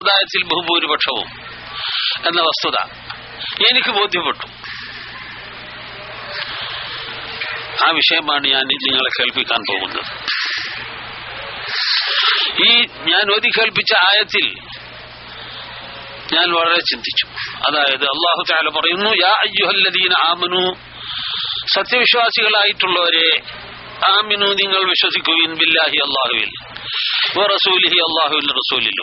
സമുദായത്തിൽ ബഹുഭൂരിപക്ഷവും എന്ന വസ്തുത എനിക്ക് ബോധ്യപ്പെട്ടു ആ വിഷയമാണ് ഞാൻ നിങ്ങളെ കേൾപ്പിക്കാൻ പോകുന്നത് ഈ ഞാൻ ഓതി കേൾപ്പിച്ച ആയത്തിൽ ഞാൻ വളരെ ചിന്തിച്ചു അതായത് അള്ളാഹു താല പറയുന്നു യാ അയ്യുഹല്ലദീന ആമനു സത്യവിശ്വാസികളായിട്ടുള്ളവരെ ആമിനു നിങ്ങൾ വിശ്വസിക്കുകയും ബില്ലാഹി അള്ളാഹുവിൽ റസൂലിഹി അള്ളാഹുവിൽ റസൂലിലും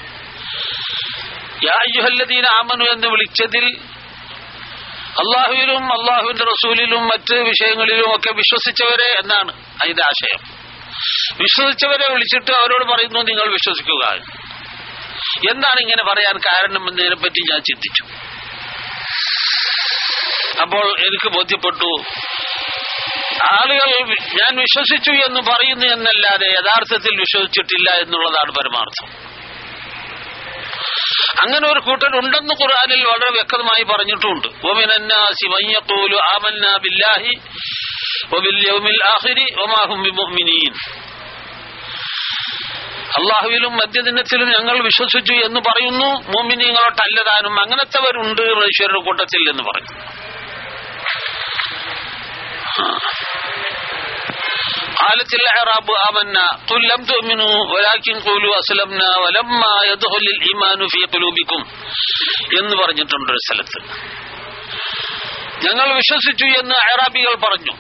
യാ അയ്യുഹല്ലദീന ആമനു എന്ന് വിളിച്ചതിൽ അള്ളാഹുവിലും അള്ളാഹുവിന്റെ റസൂലിലും മറ്റ് വിഷയങ്ങളിലും ഒക്കെ വിശ്വസിച്ചവരെ എന്നാണ് അതിന്റെ ആശയം വിശ്വസിച്ചവരെ വിളിച്ചിട്ട് അവരോട് പറയുന്നു നിങ്ങൾ വിശ്വസിക്കുക എന്താണ് ഇങ്ങനെ പറയാൻ കാരണം എന്നതിനെ പറ്റി ഞാൻ ചിന്തിച്ചു അപ്പോൾ എനിക്ക് ബോധ്യപ്പെട്ടു ആളുകൾ ഞാൻ വിശ്വസിച്ചു എന്ന് പറയുന്നു എന്നല്ലാതെ യഥാർത്ഥത്തിൽ വിശ്വസിച്ചിട്ടില്ല എന്നുള്ളതാണ് പരമാർത്ഥം അങ്ങനെ ഒരു കൂട്ടർ ഉണ്ടെന്ന് ഖുർആനിൽ വളരെ വ്യക്തമായി പറഞ്ഞിട്ടുണ്ട് ഒമിനന്നാസി മയ്യഖൂലു ആമന്ന ബില്ലാഹി വബിൽ യൗമിൽ ആഖിരി വമാ ഹും ബിമുഅ്മിനീൻ അള്ളാഹുവിലും മധ്യദിനത്തിലും ഞങ്ങൾ വിശ്വസിച്ചു എന്ന് പറയുന്നു മോമിനിയങ്ങളോട്ടല്ലതാനും അങ്ങനത്തെവരുണ്ട് മനുഷ്യരുടെ കൂട്ടത്തിൽ എന്ന് പറഞ്ഞു قالت الأعراب آمنا قل لم تؤمنوا ولكن قولوا أسلمنا ولما يدخل الإيمان في قلوبكم എന്ന് പറഞ്ഞിട്ടുണ്ട് ഒരു സ്ഥലത്ത് ഞങ്ങൾ വിശ്വസിച്ചു എന്ന് അറാബികൾ പറഞ്ഞു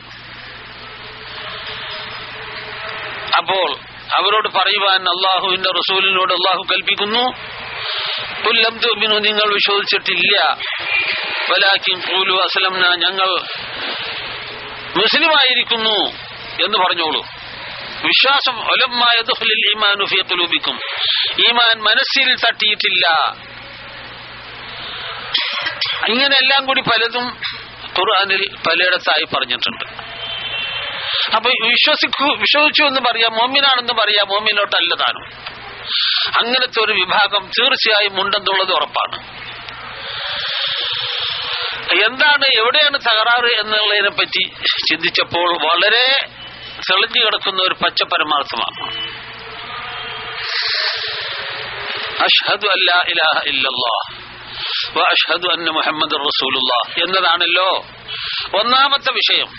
അപ്പോൾ അവരോട് പറയുവാൻ അള്ളാഹുവിന്റെ റസൂലിനോട് അള്ളാഹു കൽപ്പിക്കുന്നു പുല്ലം തുമിനു നിങ്ങൾ വിശ്വസിച്ചിട്ടില്ല വലാക്കിൻ കൂലു അസ്ലംന ഞങ്ങൾ മുസ്ലിമായിരിക്കുന്നു എന്ന് പറഞ്ഞോളൂ വിശ്വാസം ഒലമ്മായതുഹലിൽ ഈമാനു ഫി ഖുലൂബിക്കും ഈമാൻ മനസ്സിൽ തട്ടിയിട്ടില്ല ഇങ്ങനെ എല്ലാം കൂടി പലതും ഖുർആനിൽ പലയിടത്തായി പറഞ്ഞിട്ടുണ്ട് അപ്പൊ വിശ്വസിക്കൂ വിശ്വസിച്ചു എന്ന് പറയാം മോമിനാണെന്ന് പറയാം മോമിനോട്ടല്ല താനും അങ്ങനത്തെ ഒരു വിഭാഗം തീർച്ചയായും ഉണ്ടെന്നുള്ളത് ഉറപ്പാണ് എന്താണ് എവിടെയാണ് തകരാറ് എന്നുള്ളതിനെ പറ്റി ചിന്തിച്ചപ്പോൾ വളരെ തെളിഞ്ഞു കിടക്കുന്ന ഒരു പച്ച പരമാർത്ഥമാണ് അഷ്ഹദു അല്ലാ ഇലാഹ ഇല്ലല്ലാഹ് വ അഷ്ഹദു അന്ന മുഹമ്മദ് റസൂലുള്ള എന്നതാണല്ലോ ഒന്നാമത്തെ വിഷയം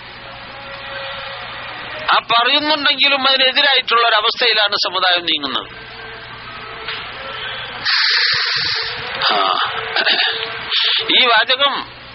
ആ പറയുന്നുണ്ടെങ്കിലും അതിനെതിരായിട്ടുള്ള ഒരു അവസ്ഥയിലാണ് സമുദായം നീങ്ങുന്നത് ഈ വാചകം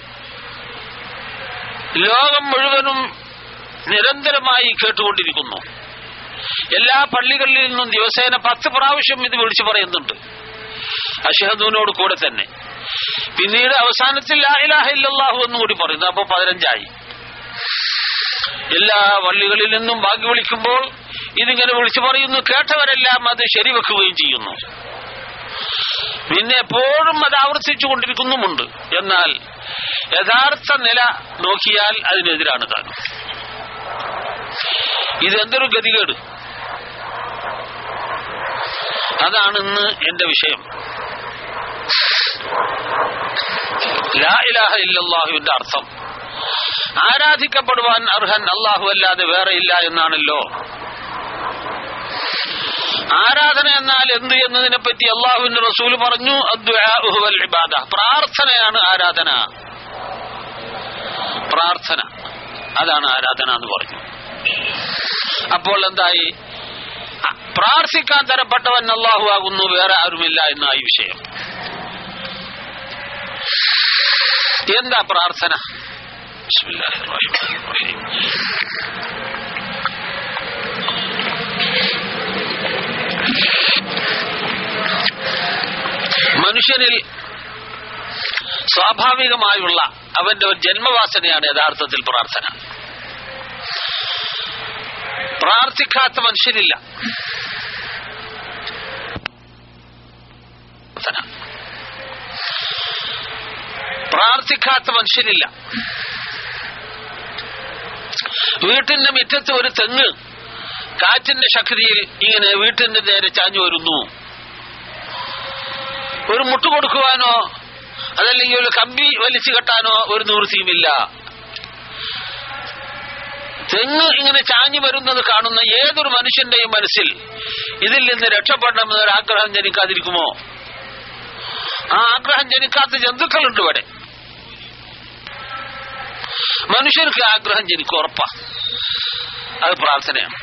ലോകം മുഴുവനും നിരന്തരമായി കേട്ടുകൊണ്ടിരിക്കുന്നു എല്ലാ പള്ളികളിൽ നിന്നും ദിവസേന പത്ത് പ്രാവശ്യം ഇത് വിളിച്ചു പറയുന്നുണ്ട് അഷഹദൂനോട് കൂടെ തന്നെ പിന്നീട് അവസാനത്തിൽ ഇല്ലാഹു എന്നും കൂടി പറയുന്നു അപ്പൊ പതിനഞ്ചായി എല്ലാ പള്ളികളിൽ നിന്നും ബാക്കി വിളിക്കുമ്പോൾ ഇതിങ്ങനെ വിളിച്ചു പറയുന്നു കേട്ടവരെല്ലാം അത് ശരിവെക്കുകയും ചെയ്യുന്നു പിന്നെ എപ്പോഴും അത് ആവർത്തിച്ചു കൊണ്ടിരിക്കുന്നുമുണ്ട് എന്നാൽ യഥാർത്ഥ നില നോക്കിയാൽ അതിനെതിരാണ് താൻ ഇതെന്തൊരു ഗതികേട് അതാണ് ഇന്ന് എന്റെ വിഷയം ലാ ഇലാഹ ഇല്ലല്ലാഹുവിന്റെ അർത്ഥം ആരാധിക്കപ്പെടുവാൻ അർഹൻ അള്ളാഹു അല്ലാതെ വേറെ ഇല്ല എന്നാണല്ലോ ആരാധന എന്നാൽ എന്ത് എന്നതിനെ പറ്റി അള്ളാഹുവിന്റെ റസൂല് പറഞ്ഞു ഇബാദ പ്രാർത്ഥനയാണ് ആരാധന പ്രാർത്ഥന അതാണ് ആരാധന എന്ന് പറഞ്ഞു അപ്പോൾ എന്തായി പ്രാർത്ഥിക്കാൻ തരപ്പെട്ടവൻ അള്ളാഹു ആകുന്നു വേറെ ആരുമില്ല എന്നായി വിഷയം എന്താ പ്രാർത്ഥന മനുഷ്യനിൽ സ്വാഭാവികമായുള്ള അവന്റെ ഒരു ജന്മവാസനയാണ് യഥാർത്ഥത്തിൽ പ്രാർത്ഥന പ്രാർത്ഥിക്കാത്ത മനുഷ്യനില്ല പ്രാർത്ഥിക്കാത്ത മനുഷ്യനില്ല വീട്ടിന്റെ മുറ്റത്ത് ഒരു തെങ്ങ് കാറ്റിന്റെ ശക്തിയിൽ ഇങ്ങനെ വീട്ടിന്റെ നേരെ ചാഞ്ഞു വരുന്നു ഒരു മുട്ട് കൊടുക്കുവാനോ അതല്ലെങ്കിൽ ഒരു കമ്പി വലിച്ചു കെട്ടാനോ ഒരു നിവൃത്തിയുമില്ല തെങ്ങ് ഇങ്ങനെ ചാഞ്ഞു വരുന്നത് കാണുന്ന ഏതൊരു മനുഷ്യന്റെയും മനസ്സിൽ ഇതിൽ നിന്ന് രക്ഷപ്പെടണമെന്നൊരു ആഗ്രഹം ജനിക്കാതിരിക്കുമോ ആ ആഗ്രഹം ജനിക്കാത്ത ജന്തുക്കളുണ്ട് ഇവിടെ മനുഷ്യർക്ക് ആഗ്രഹം ജനിക്കും ഉറപ്പാ അത് പ്രാർത്ഥനയാണ്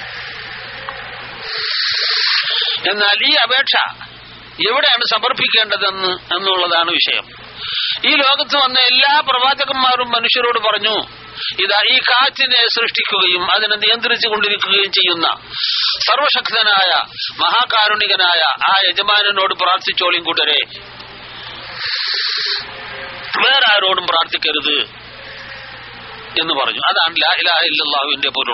എന്നാൽ ഈ അപേക്ഷ എവിടെയാണ് സമർപ്പിക്കേണ്ടതെന്ന് എന്നുള്ളതാണ് വിഷയം ഈ ലോകത്ത് വന്ന എല്ലാ പ്രവാചകന്മാരും മനുഷ്യരോട് പറഞ്ഞു ഇതാ ഈ കാറ്റിനെ സൃഷ്ടിക്കുകയും അതിനെ നിയന്ത്രിച്ചു കൊണ്ടിരിക്കുകയും ചെയ്യുന്ന സർവശക്തനായ മഹാകാരുണികനായ ആ യജമാനനോട് പ്രാർത്ഥിച്ചോളിയും കൂട്ടരെ വേറെ ആരോടും പ്രാർത്ഥിക്കരുത് എന്ന് പറഞ്ഞു അതാണ് ലാ ഇലാഹ ഇല്ലല്ലാഹുവിന്റെ പൊരുൾ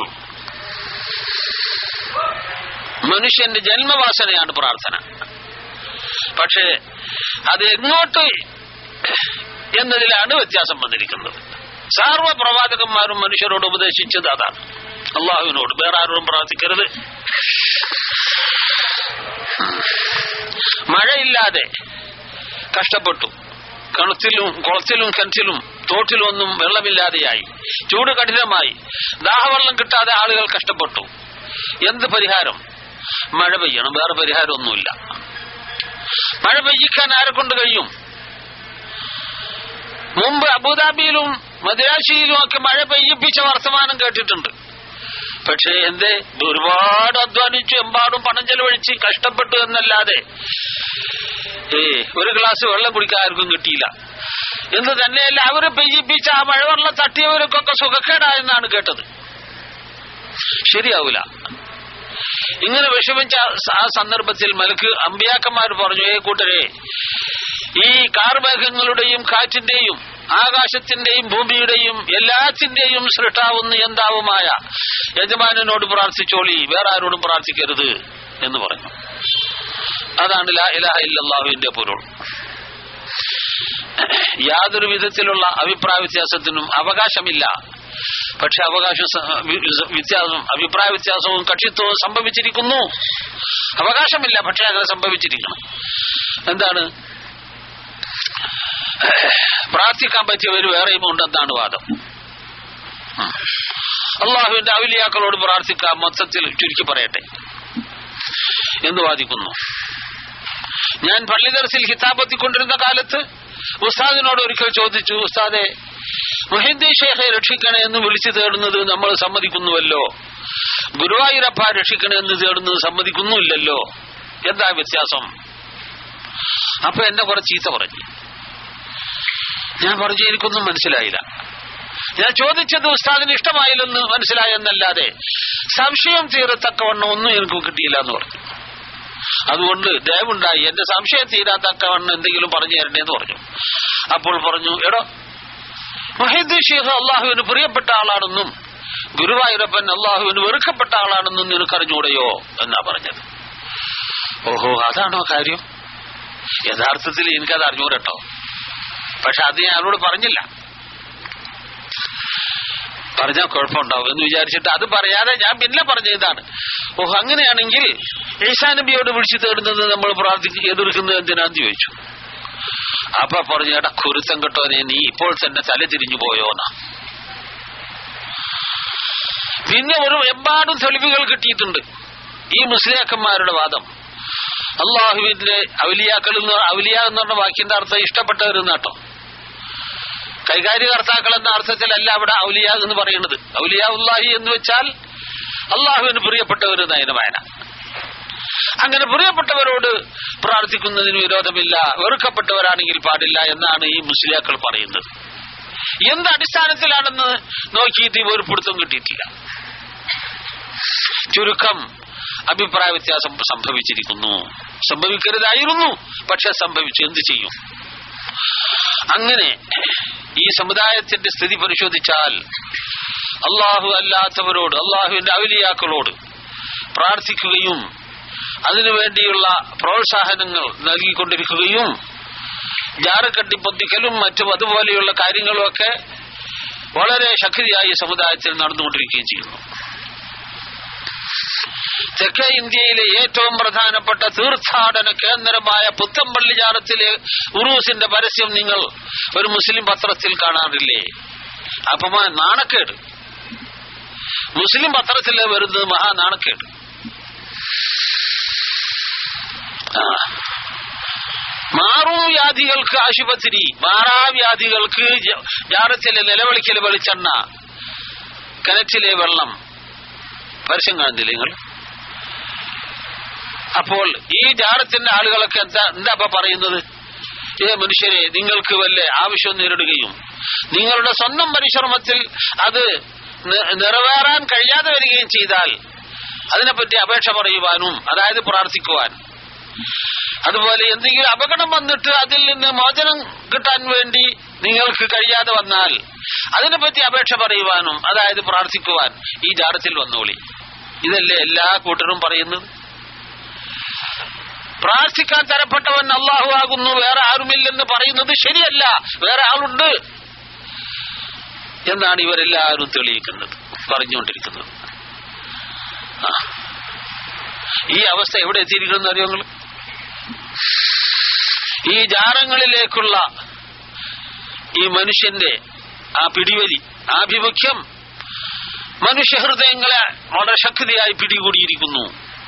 മനുഷ്യന്റെ ജന്മവാസനയാണ് പ്രാർത്ഥന പക്ഷേ അത് എങ്ങോട്ട് എന്നതിലാണ് വ്യത്യാസം വന്നിരിക്കുന്നത് സർവ പ്രവാചകന്മാരും മനുഷ്യരോട് ഉപദേശിച്ചത് അതാണ് അള്ളാഹുവിനോട് വേറെ ആരോടും പ്രാർത്ഥിക്കരുത് മഴയില്ലാതെ കഷ്ടപ്പെട്ടു കിണറ്റിലും കുളത്തിലും കിണറ്റിലും തോട്ടിലും ഒന്നും വെള്ളമില്ലാതെയായി ചൂട് കഠിനമായി ദാഹവെള്ളം കിട്ടാതെ ആളുകൾ കഷ്ടപ്പെട്ടു എന്ത് പരിഹാരം മഴ പെയ്യണം വേറെ പരിഹാരമൊന്നുമില്ല മഴ പെയ്യിക്കാൻ ആരെ കൊണ്ട് കഴിയും മുമ്പ് അബുദാബിയിലും മദിരാശിയിലും ഒക്കെ മഴ പെയ്യിപ്പിച്ച വർത്തമാനം കേട്ടിട്ടുണ്ട് പക്ഷേ എന്തേ ഇത് ഒരുപാട് അധ്വാനിച്ചു എമ്പാടും പണം ചെലവഴിച്ച് കഷ്ടപ്പെട്ടു എന്നല്ലാതെ ഏ ഒരു ഗ്ലാസ് വെള്ളം കുടിക്കാൻ ആർക്കും കിട്ടിയില്ല എന്ന് തന്നെയല്ല അവര് പെയ്യിപ്പിച്ച ആ മഴവെള്ളം തട്ടിയവർക്കൊക്കെ സുഖക്കേടായെന്നാണ് കേട്ടത് ശരിയാവൂല ഇങ്ങനെ വിഷമിച്ച ആ സന്ദർഭത്തിൽ മലക്ക് അമ്പിയാക്കന്മാർ പറഞ്ഞു ഏ കൂട്ടരെ ഈ കാർമേഘങ്ങളുടെയും കാറ്റിന്റെയും ആകാശത്തിന്റെയും ഭൂമിയുടെയും എല്ലാത്തിന്റെയും സൃഷ്ടാവുന്ന എന്താവുമായ യജമാനനോട് പ്രാർത്ഥിച്ചോളി വേറെ ആരോടും പ്രാർത്ഥിക്കരുത് എന്ന് പറഞ്ഞു അതാണ് ലാ ഇലാഹ ഇല്ലല്ലാഹുവിന്റെ പൊരുൾ യാതൊരു വിധത്തിലുള്ള അഭിപ്രായ വ്യത്യാസത്തിനും അവകാശമില്ല പക്ഷെ അവകാശം സ- വി- വ്യത്യാസം അഭിപ്രായ വ്യത്യാസവും കക്ഷിത്വവും സംഭവിച്ചിരിക്കുന്നു അവകാശമില്ല പക്ഷെ അങ്ങനെ സംഭവിച്ചിരിക്കണം എന്താണ് പ്രാർത്ഥിക്കാൻ പറ്റിയവർ വേറെയും ഉണ്ടെന്നാണ് വാദം ഉം. അള്ളാഹുവിന്റെ ഔലിയാക്കളോട് പ്രാർത്ഥിക്കാം മൊത്തത്തിൽ ചുരുക്കി പറയട്ടെ എന്ന് വാദിക്കുന്നു ഞാൻ പള്ളി ദർസിൽ ഹിതാബെത്തിക്കൊണ്ടിരുന്ന കാലത്ത് ഉസ്താദിനോട് ഒരിക്കൽ ചോദിച്ചു ഉസ്താദെ മുഹിദ്ദീൻ ഷേഖെ രക്ഷിക്കണേ എന്ന് വിളിച്ചു തേടുന്നത് നമ്മൾ സമ്മതിക്കുന്നുവല്ലോ ഗുരുവായൂരപ്പ രക്ഷിക്കണേ എന്ന് തേടുന്നത് സമ്മതിക്കുന്നുമില്ലല്ലോ എന്താ വ്യത്യാസം അപ്പൊ എന്നെ കുറെ ചീത്ത പറഞ്ഞു ഞാൻ പറഞ്ഞു എനിക്കൊന്നും മനസ്സിലായില്ല ഞാൻ ചോദിച്ചത് ഉസ്താദിന് ഇഷ്ടമായില്ലെന്ന് മനസ്സിലായെന്നല്ലാതെ സംശയം തീരത്തക്കവണ്ണം ഒന്നും എനിക്ക് കിട്ടിയില്ല എന്ന് പറഞ്ഞു അതുകൊണ്ട് ദയവുണ്ടായി എന്റെ സംശയം തീരാത്തക്കവണ്ണം എന്തെങ്കിലും പറഞ്ഞു തരണേന്ന് പറഞ്ഞു അപ്പോൾ പറഞ്ഞു എടോ മഹീദ് ഷെയ്ഖ് അള്ളാഹുവിന് പ്രിയപ്പെട്ട ആളാണെന്നും ഗുരുവായൂരപ്പൻ അള്ളാഹുവിന് വെറുക്കപ്പെട്ട ആളാണെന്നും നിനക്കറിഞ്ഞൂടെയോ എന്നാ പറഞ്ഞത് ഓഹോ അതാണോ കാര്യം യഥാർത്ഥത്തിൽ എനിക്കത് അറിഞ്ഞൂരട്ടോ പക്ഷെ അത് ഞാൻ അവരോട് പറഞ്ഞില്ല പറഞ്ഞാൽ കുഴപ്പമുണ്ടാവും എന്ന് വിചാരിച്ചിട്ട് അത് പറയാതെ ഞാൻ പിന്നെ പറഞ്ഞ ഇതാണ് ഓഹ് അങ്ങനെയാണെങ്കിൽ ഈസാ നബിയോട് വിളിച്ചു തേടുന്നത് നമ്മൾ പ്രാർത്ഥിച്ച് എതിർക്കുന്നത് എന്തിനാന്ന് ചോദിച്ചു അപ്പൊ പറഞ്ഞു എടാ കുരുത്തം കെട്ടോനെ നീ ഇപ്പോൾ തന്നെ തല തിരിഞ്ഞു പോയോന്നാ പിന്നെ ഒരു എമ്പാടും തെളിവുകൾ കിട്ടിയിട്ടുണ്ട് ഈ മുസ്ലിയാക്കന്മാരുടെ വാദം അള്ളാഹുവിന്റെ ഔലിയാക്കൾ എന്ന് ഔലിയ എന്ന് പറഞ്ഞ വാക്കിന്റെ അർത്ഥം ഇഷ്ടപ്പെട്ടവരെന്നാട്ടോ കൈകാര്യകർത്താക്കൾ എന്ന അർത്ഥത്തിലല്ല അവിടെ ഔലിയ എന്ന് പറയുന്നത് ഔലിയ ഉല്ലാഹി എന്ന് വെച്ചാൽ അള്ളാഹുവിന് പ്രിയപ്പെട്ടവർ എന്നതിന് വായന അങ്ങനെ പ്രിയപ്പെട്ടവരോട് പ്രാർത്ഥിക്കുന്നതിന് വിരോധമില്ല വെറുക്കപ്പെട്ടവരാണെങ്കിൽ പാടില്ല എന്നാണ് ഈ മുസ്ലിയാക്കൾ പറയുന്നത് എന്ത് അടിസ്ഥാനത്തിലാണെന്ന് നോക്കിയിട്ട് ഈ വേർപ്പെടുത്തം കിട്ടിയിട്ടില്ല ചുരുക്കം അഭിപ്രായ വ്യത്യാസം സംഭവിച്ചിരിക്കുന്നു സംഭവിക്കരുതായിരുന്നു പക്ഷെ സംഭവിച്ചു എന്ത് ചെയ്യും അങ്ങനെ ഈ സമുദായത്തിന്റെ സ്ഥിതി പരിശോധിച്ചാൽ അള്ളാഹു അല്ലാത്തവരോട് അള്ളാഹുവിന്റെ അവലിയാക്കളോട് പ്രാർത്ഥിക്കുകയും അതിനുവേണ്ടിയുള്ള പ്രോത്സാഹനങ്ങൾ നൽകിക്കൊണ്ടിരിക്കുകയും ജാറക്കട്ടി പൊത്തിക്കലും മറ്റും അതുപോലെയുള്ള കാര്യങ്ങളുമൊക്കെ വളരെ ശക്തിയായി സമുദായത്തിൽ നടന്നുകൊണ്ടിരിക്കുകയും ചെയ്യുന്നു തെക്കേ ഇന്ത്യയിലെ ഏറ്റവും പ്രധാനപ്പെട്ട തീർത്ഥാടന കേന്ദ്രമായ പുത്തമ്പള്ളി ജാറത്തിലെ ഉറൂസിന്റെ പരസ്യം നിങ്ങൾ ഒരു മുസ്ലിം പത്രത്തിൽ കാണാറില്ലേ അപ്പൊ നാണക്കേട് മുസ്ലിം പത്രത്തിൽ വരുന്നത് മഹാ നാണക്കേട് ആ. മാറൂ വ്യാധികൾക്ക് ആശുപത്രി മാറാവ്യാധികൾക്ക് ജ- ജാറത്തിലെ നിലവിളിക്കൽ വെളിച്ചെണ്ണ കിണറ്റിലെ വെള്ളം പരസ്യം കാണുന്നില്ല നിങ്ങൾ അപ്പോൾ ഈ ജാറത്തിന്റെ ആളുകളൊക്കെ എന്താ എന്താ ഇപ്പൊ പറയുന്നത് ഏ മനുഷ്യരെ നിങ്ങൾക്ക് വല്ല ആവശ്യം നേരിടുകയും നിങ്ങളുടെ സ്വന്തം പരിശ്രമത്തിൽ അത് നി- നിറവേറാൻ കഴിയാതെ വരികയും ചെയ്താൽ അതിനെപ്പറ്റി അപേക്ഷ പറയുവാനും അതായത് പ്രാർത്ഥിക്കുവാൻ അതുപോലെ എന്തെങ്കിലും അപകടം വന്നിട്ട് അതിൽ നിന്ന് മോചനം കിട്ടാൻ വേണ്ടി നിങ്ങൾക്ക് കഴിയാതെ വന്നാൽ അതിനെപ്പറ്റി അപേക്ഷ പറയുവാനും അതായത് പ്രാർത്ഥിക്കുവാൻ ഈ ജാടത്തിൽ വന്നോളി ഇതല്ലേ എല്ലാ കൂട്ടരും പറയുന്നത് പ്രാർത്ഥിക്കാൻ തരപ്പെട്ടവൻ അള്ളാഹു ആകുന്നു വേറെ ആരുമില്ലെന്ന് പറയുന്നത് ശരിയല്ല വേറെ ആളുണ്ട് എന്നാണ് ഇവരെല്ലാവരും തെളിയിക്കുന്നത് പറഞ്ഞുകൊണ്ടിരിക്കുന്നത് ആ. ഈ അവസ്ഥ എവിടെ എത്തിയിരിക്കുന്നു അറിയോ നിങ്ങൾ ഈ ജാറങ്ങളിലേക്കുള്ള ഈ മനുഷ്യന്റെ ആ പിടിവലി ആഭിമുഖ്യം മനുഷ്യഹൃദയങ്ങളെ വളരെ ശക്തിയായി പിടികൂടിയിരിക്കുന്നു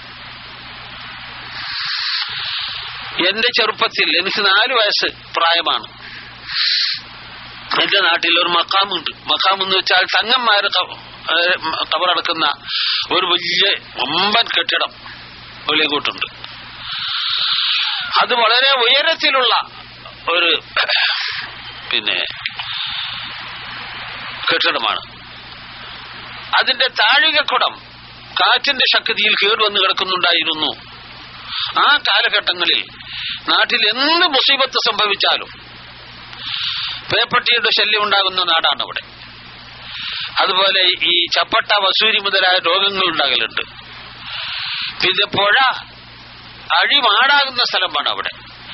എന്റെ ചെറുപ്പത്തിൽ എനിക്ക് നാല് വയസ്സ് പ്രായമാണ് എന്റെ നാട്ടിൽ ഒരു മക്കാമുണ്ട് മക്കാം എന്ന് വെച്ചാൽ തങ്ങന്മാര് കബറടക്കുന്ന ഒരു വലിയ ഒമ്പൻ കെട്ടിടം വെളിയങ്കോട്ടുണ്ട് അത് വളരെ ഉയരത്തിലുള്ള ഒരു പിന്നെ കെട്ടിടമാണ് അതിന്റെ താഴികക്കുടം കാറ്റിന്റെ ശക്തിയിൽ കേടുവന്ന് കിടക്കുന്നുണ്ടായിരുന്നു ആ കാലഘട്ടങ്ങളിൽ നാട്ടിൽ എന്ത് മുസീബത്ത് സംഭവിച്ചാലും പേപ്പട്ടിയുടെ ശല്യം ഉണ്ടാകുന്ന നാടാണ് അവിടെ അതുപോലെ ഈ ചപ്പട്ട വസൂരി മുതലായ രോഗങ്ങൾ ഉണ്ടാകലുണ്ട് പിന്നെ പുഴ അഴിമാടാകുന്ന സ്ഥലമാണ് അവിടെ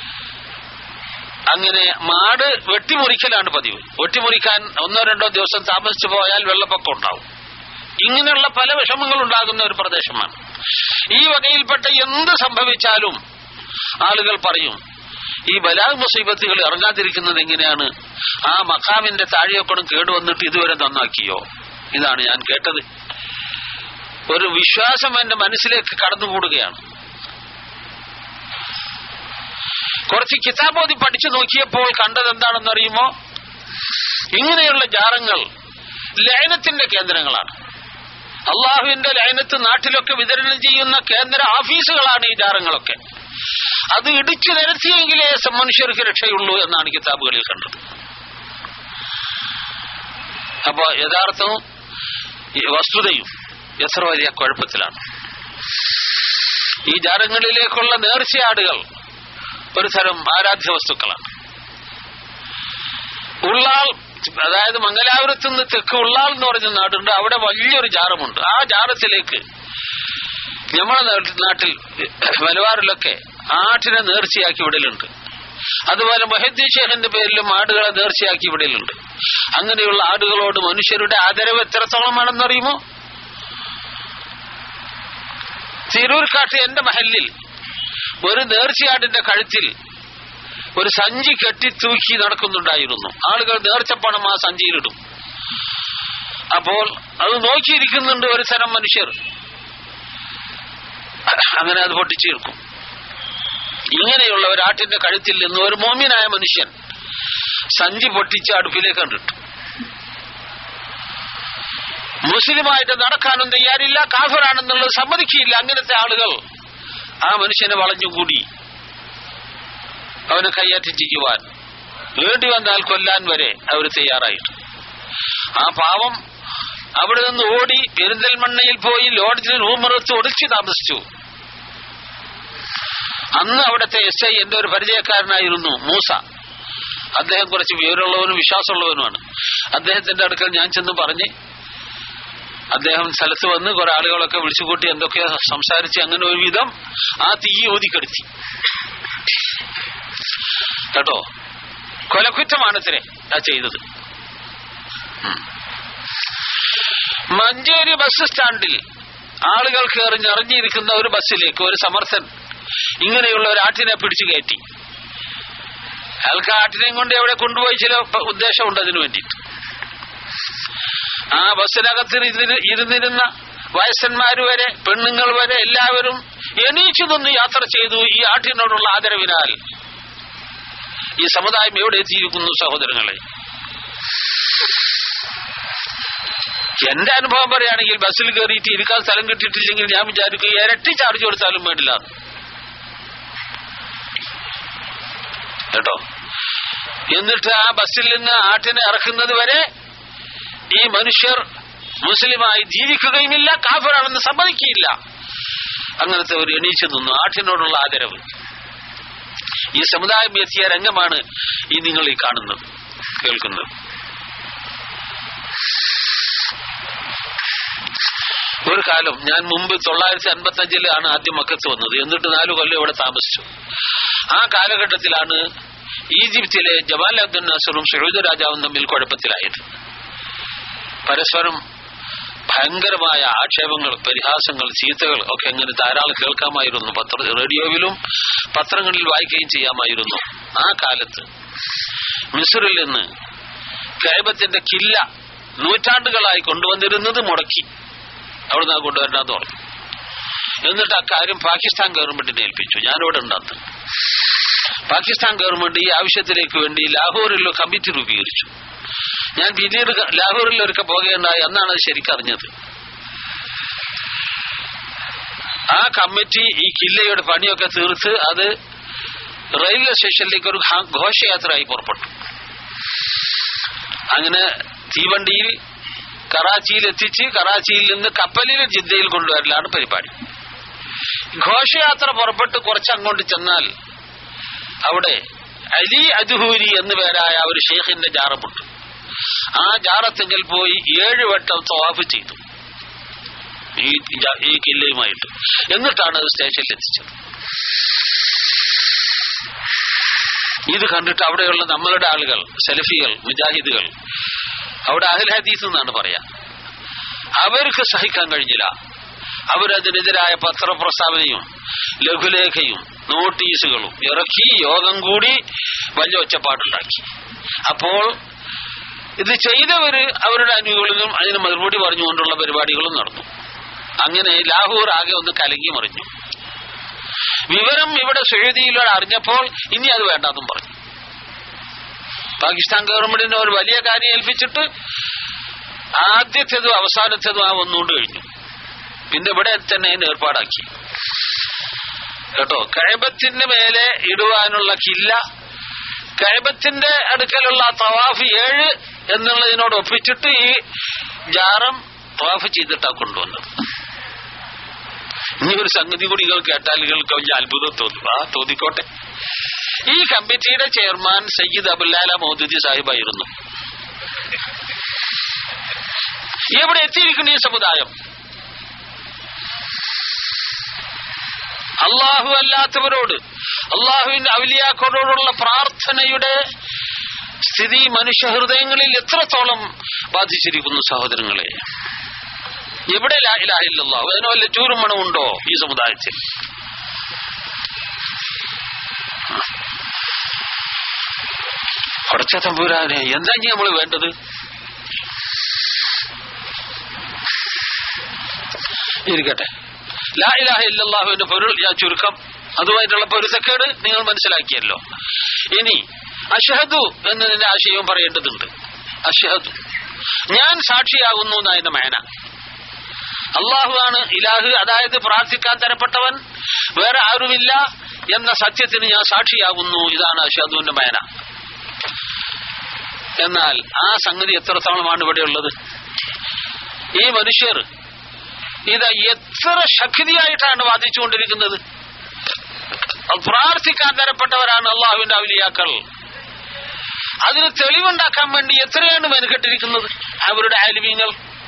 അങ്ങനെ മാട് വെട്ടിമുറിക്കലാണ് പതിവ് വെട്ടിമുറിക്കാൻ ഒന്നോ രണ്ടോ ദിവസം താമസിച്ചു പോയാൽ വെള്ളപ്പൊക്കം ഉണ്ടാവും ഇങ്ങനെയുള്ള പല വിഷമങ്ങൾ ഉണ്ടാകുന്ന ഒരു പ്രദേശമാണ് ഈ വകയിൽപ്പെട്ട എന്ത് സംഭവിച്ചാലും ആളുകൾ പറയും ഈ ബലാഗ് മുസീബത്തുകൾ ഇറങ്ങാതിരിക്കുന്നത് എങ്ങനെയാണ് ആ മക്കാമിന്റെ താഴെയൊക്കണം കേടുവന്നിട്ട് ഇതുവരെ നന്നാക്കിയോ ഇതാണ് ഞാൻ കേട്ടത് ഒരു വിശ്വാസം എന്റെ മനസ്സിലേക്ക് കടന്നുകൂടുകയാണ് കുറച്ച് കിതാബോധി പഠിച്ചു നോക്കിയപ്പോൾ കണ്ടത് എന്താണെന്ന് അറിയുമോ ഇങ്ങനെയുള്ള ജാറങ്ങൾ ലയനത്തിന്റെ കേന്ദ്രങ്ങളാണ് അള്ളാഹുവിന്റെ ലയനത്ത് നാട്ടിലൊക്കെ വിതരണം ചെയ്യുന്ന കേന്ദ്ര ഓഫീസുകളാണ് ഈ ജാറങ്ങളൊക്കെ അത് ഇടിച്ചു നിരത്തിയെങ്കിലേ മനുഷ്യർക്ക് രക്ഷയുള്ളൂ എന്നാണ് കിതാബുകളിൽ കണ്ടത് അപ്പൊ യഥാർത്ഥവും ഈ വസ്തുതയും എത്ര വലിയ കുഴപ്പത്തിലാണ് ഈ ജാരങ്ങളിലേക്കുള്ള നേർച്ചയാടുകൾ ഒരു തരം ആരാധ്യ വസ്തുക്കളാണ് ഉള്ളാൾ അതായത് മംഗലാപുരത്ത് നിന്ന് തെക്ക് ഉള്ളാൾ എന്ന് പറഞ്ഞ നാടുണ്ട് അവിടെ വലിയൊരു ജാറമുണ്ട് ആ ജാറത്തിലേക്ക് നമ്മുടെ നാട്ടിൽ- നാട്ടിൽ മലബാറിലൊക്കെ ആട്ടിനെ നേർച്ചയാക്കി വിടലുണ്ട് അതുപോലെ മൊഹദ്ദീൻ ഷേഖിന്റെ പേരിലും ആടുകളെ നേർച്ചയാക്കി വിടലുണ്ട് അങ്ങനെയുള്ള ആടുകളോട് മനുഷ്യരുടെ ആദരവ് എത്രത്തോളമാണെന്നറിയുമോ തിരൂർക്കാട്ട് എന്റെ മഹലിൽ ഒരു നേർച്ചയാടിന്റെ കഴുത്തിൽ ഒരു സഞ്ചി കെട്ടി തൂക്കി നടക്കുന്നുണ്ടായിരുന്നു ആളുകൾ നേർച്ചപ്പണം ആ സഞ്ചിയിലിടും അപ്പോൾ അത് നോക്കിയിരിക്കുന്നുണ്ട് ഒരു തരം മനുഷ്യർ അങ്ങനെ അത് പൊട്ടിച്ചു തീർക്കും ഇങ്ങനെയുള്ള ഒരാട്ടിന്റെ കഴുത്തിൽ നിന്ന് ഒരു മോമിനായ മനുഷ്യൻ സഞ്ചി പൊട്ടിച്ച് അടുപ്പിലേക്ക് കണ്ടിട്ടു മുസ്ലിമായിട്ട് നടക്കാനും തയ്യാറില്ല കാഫറാണെന്നുള്ളത് സമ്മതിക്കില്ല അങ്ങനത്തെ ആളുകൾ ആ മനുഷ്യനെ വളഞ്ഞുകൂടി അവനെ കയ്യേറ്റിക്കുവാൻ വേണ്ടി വന്നാൽ കൊല്ലാൻ വരെ അവർ തയ്യാറായിട്ട് ആ പാവം അവിടെ നിന്ന് ഓടി പെരിന്തൽമണ്ണയിൽ പോയി ലോഡ്ജിൽ റൂമെടുത്ത് ഒളിച്ചു താമസിച്ചു അന്ന് അവിടുത്തെ എസ് ഐ എന്റെ ഒരു പരിചയക്കാരനായിരുന്നു മൂസ അദ്ദേഹം കുറച്ച് വിവരമുള്ളവനും വിശ്വാസമുള്ളവനുമാണ് അദ്ദേഹത്തിന്റെ അടുക്കൽ ഞാൻ ചെന്ന് പറഞ്ഞ് അദ്ദേഹം സ്ഥലത്ത് വന്ന് കുറെ ആളുകളൊക്കെ വിളിച്ചുകൂട്ടി എന്തൊക്കെയോ സംസാരിച്ച് അങ്ങനെ ഒരു വിധം ആ തീ ഊതിക്കെടുത്തി കേട്ടോ കൊലക്കുറ്റമാണത്രേ ആ ചെയ്തത് ഉം. മഞ്ചേരി ബസ് സ്റ്റാൻഡിൽ ആളുകൾ കയറി നിറഞ്ഞിരിക്കുന്ന ഒരു ബസ്സിലേക്ക് ഒരു സമർത്ഥൻ ഇങ്ങനെയുള്ള ഒരു ആട്ടിനെ പിടിച്ചു കയറ്റി അയാൾക്ക് ആ ആട്ടിനെയും കൊണ്ട് എവിടെ കൊണ്ടുപോയി ചില പ- ഉദ്ദേശമുണ്ട് അതിനു വേണ്ടിയിട്ട് ആ ബസ്സിനകത്ത് ഇരുന്നി- ഇരുന്നിരുന്ന വയസ്സന്മാർ വരെ പെണ്ണുങ്ങൾ വരെ എല്ലാവരും എണീച്ചു നിന്ന് യാത്ര ചെയ്തു ഈ ആട്ടിനോടുള്ള ആദരവിനാൽ ഈ സമുദായം എവിടെ എത്തിയിരിക്കുന്നു സഹോദരങ്ങളെ എന്റെ അനുഭവം പറയുകയാണെങ്കിൽ ബസ്സിൽ കയറിയിട്ട് ഇരിക്കാൻ സ്ഥലം കിട്ടിയിട്ടില്ലെങ്കിൽ ഞാൻ വിചാരിക്കും ഇരട്ടി ചാർജ് കൊടുത്താലും വേണ്ടില്ല കേട്ടോ എന്നിട്ട് ആ ബസ്സിൽ നിന്ന് ആട്ടിനെ ഇറക്കുന്നത് വരെ ഈ മനുഷ്യർ മുസ്ലിമായി ജീവിക്കുകയുമില്ല കാഫറാണെന്ന് സമ്മതിക്കുകയില്ല അങ്ങനത്തെ ഒരു എണീച്ചു നിന്നു ആട്ടിനോടുള്ള ആദരവ് ഈ സമുദായം എത്തിയ രംഗമാണ് ഈ നിങ്ങൾ ഈ കാണുന്നത് കേൾക്കുന്നത് ഒരു കാലം ഞാൻ മുമ്പ് തൊള്ളായിരത്തി അൻപത്തി അഞ്ചിലാണ് ആദ്യം മക്കത്ത് വന്നത് എന്നിട്ട് നാലു കൊല്ലം ഇവിടെ താമസിച്ചു ആ കാലഘട്ടത്തിലാണ് ഈജിപ്തിലെ ജമാൽ അബ്ദുൽ നാസറും ഷഹീദ് രാജാവും തമ്മിൽ കുഴപ്പത്തിലായത് പരസ്പരം ഭയങ്കരമായ ആക്ഷേപങ്ങൾ പരിഹാസങ്ങൾ ചീത്തകൾ ഒക്കെ അങ്ങനെ ധാരാളം കേൾക്കാമായിരുന്നു പത്ര റേഡിയോയിലും പത്രങ്ങളിൽ വായിക്കുകയും ചെയ്യാമായിരുന്നു ആ കാലത്ത് മിസറിൽ നിന്ന് കേബത്തിന്റെ കില്ല നൂറ്റാണ്ടുകളായി കൊണ്ടുവന്നിരുന്നത് മുടക്കി അവിടുന്ന് കൊണ്ടുവരണമെന്ന് പറഞ്ഞു എന്നിട്ട് ആ കാര്യം പാകിസ്ഥാൻ ഗവൺമെന്റിനെ ഏൽപ്പിച്ചു ഞാനിവിടെ ഉണ്ടാന്ന് പാകിസ്ഥാൻ ഗവൺമെന്റ് ഈ ആവശ്യത്തിലേക്ക് വേണ്ടി ലാഹോറിൽ കമ്മിറ്റി രൂപീകരിച്ചു ഞാൻ പിന്നീട് ലാഹോറിൽ ഒരുക്കെ പോകുകയുണ്ടായി എന്നാണ് അത് ശരിക്കറിഞ്ഞത് ആ കമ്മിറ്റി ഈ കില്ലയുടെ പണിയൊക്കെ തീർത്ത് അത് റെയിൽവേ സ്റ്റേഷനിലേക്ക് ഒരു ഘോഷയാത്രയായി പുറപ്പെട്ടു അങ്ങനെ തീവണ്ടിയിൽ കറാച്ചിയിൽ എത്തിച്ച് കറാച്ചിയിൽ നിന്ന് കപ്പലിൽ ജിദ്ദയിൽ കൊണ്ടുവരലാണ് പരിപാടി ഘോഷയാത്ര പുറപ്പെട്ട് കുറച്ചങ്ങോട്ട് ചെന്നാൽ അവിടെ അലി അദ്ഹൂരി എന്നു പേരായ ഒരു ഷെയ്ഖിന്റെ ജാറമുണ്ട് ആ ജാറത്തെങ്കിൽ പോയി ഏഴ് വട്ടം തവാഫ് ചെയ്തു ഈ ഈ കില്ലയുമായിട്ട് എന്നിട്ടാണ് അത് സ്റ്റേഷനിൽ എത്തിച്ചത് ഇത് കണ്ടിട്ട് അവിടെയുള്ള നമ്മളുടെ ആളുകൾ സെൽഫികൾ മുജാഹിദുകൾ അവിടെ അഹൽ ഹദീസ് എന്നാണ് പറയാ അവർക്ക് സഹിക്കാൻ കഴിഞ്ഞില്ല അവരതിനെതിരായ പത്രപ്രസ്താവനയും ലഘുലേഖയും നോട്ടീസുകളും ഇറക്കി യോഗം കൂടി വലിയ ഒച്ചപ്പാടുണ്ടാക്കി അപ്പോൾ ഇത് ചെയ്തവര് അവരുടെ അനുകൂലികളും അതിന് മറുപടി പറഞ്ഞുകൊണ്ടുള്ള പരിപാടികളും നടന്നു അങ്ങനെ ലാഹൂർ ആകെ ഒന്ന് കലങ്ങി മറിഞ്ഞു വിവരം ഇവിടെ സുഹൃതിയിലൂടെ അറിഞ്ഞപ്പോൾ ഇനി അത് വേണ്ടെന്നും പറഞ്ഞു പാകിസ്ഥാൻ ഗവൺമെന്റിനെ ഒരു വലിയ കാര്യം ഏൽപ്പിച്ചിട്ട് ആദ്യത്തേതും അവസാനത്തേതും ആ ഒന്നുകൊണ്ട് കഴിഞ്ഞു പിന്നെ ഇവിടെ തന്നെ അതിന് ഏർപ്പാടാക്കി കേട്ടോ കഴബത്തിന്റെ മേലെ ഇടുവാനുള്ള കില്ല കഴബത്തിന്റെ അടുക്കലുള്ള തവാഫ് ഏഴ് എന്നുള്ളതിനോട് ഒപ്പിച്ചിട്ട് ഈ ജാറം തവാഫ് ചെയ്തിട്ടാ കൊണ്ടുവന്നത് ഇനി ഒരു സംഗതി കൂടി നിങ്ങൾ കേട്ടാൽ നിങ്ങൾക്ക് വലിയ അത്ഭുതം തോന്നും ആ തോന്നിക്കോട്ടെ ഈ കമ്മിറ്റിയുടെ ചെയർമാൻ സയ്യിദ് അബുല്ലാല മൗദൂദി സാഹിബായിരുന്നു എവിടെ എത്തിയിരിക്കുന്നു ഈ സമുദായം അള്ളാഹു അല്ലാത്തവരോട് അള്ളാഹുവിന്റെ അവലിയാക്കളോടുള്ള പ്രാർത്ഥനയുടെ സ്ഥിതി മനുഷ്യഹൃദയങ്ങളിൽ എത്രത്തോളം ബാധിച്ചിരിക്കുന്നു സഹോദരങ്ങളെ എവിടെ ലാഹിലാഹില്ലാഹു അതിന് വല്ല ചൂരും മണമുണ്ടോ ഈ സമുദായത്തിൽ കുറച്ച തമ്പുരാനെ എന്താ ഇനി നമ്മൾ വേണ്ടത് ഇരിക്കട്ടെ ലാ ഇലാഹ ഇല്ലല്ലാഹുവിന്റെ പൊരുൾ ഞാൻ ചുരുക്കം അതുമായിട്ടുള്ള പൊരുത്തക്കേട് നിങ്ങൾ മനസ്സിലാക്കിയല്ലോ ഇനി അഷഹദു എന്നതിന്റെ ആശയവും പറയേണ്ടതുണ്ട് അഷഹദു ഞാൻ സാക്ഷിയാകുന്നു എന്നതിന്റെ മേന അള്ളാഹുവാണ് ഇലാഹ് അതായത് പ്രാർത്ഥിക്കാൻ തരപ്പെട്ടവൻ വേറെ ആരുമില്ല എന്ന സത്യത്തിന് ഞാൻ സാക്ഷിയാകുന്നു ഇതാണ് അഷഹദുവിന്റെ മേന എന്നാൽ ആ സംഗതി എത്രത്തോളമാണ് ഇവിടെയുള്ളത് ഈ മനുഷ്യർ ഇത് എത്ര ശക്തിയായിട്ടാണ് വാദിച്ചുകൊണ്ടിരിക്കുന്നത് പ്രാർത്ഥിക്കാൻ തരപ്പെട്ടവരാണ് അള്ളാഹുവിന്റെ ഔലിയാക്കൾ അതിന് തെളിവുണ്ടാക്കാൻ വേണ്ടി എത്രയാണ് മെനക്കെട്ടിരിക്കുന്നത് അവരുടെ ആലിമീങ്ങൾ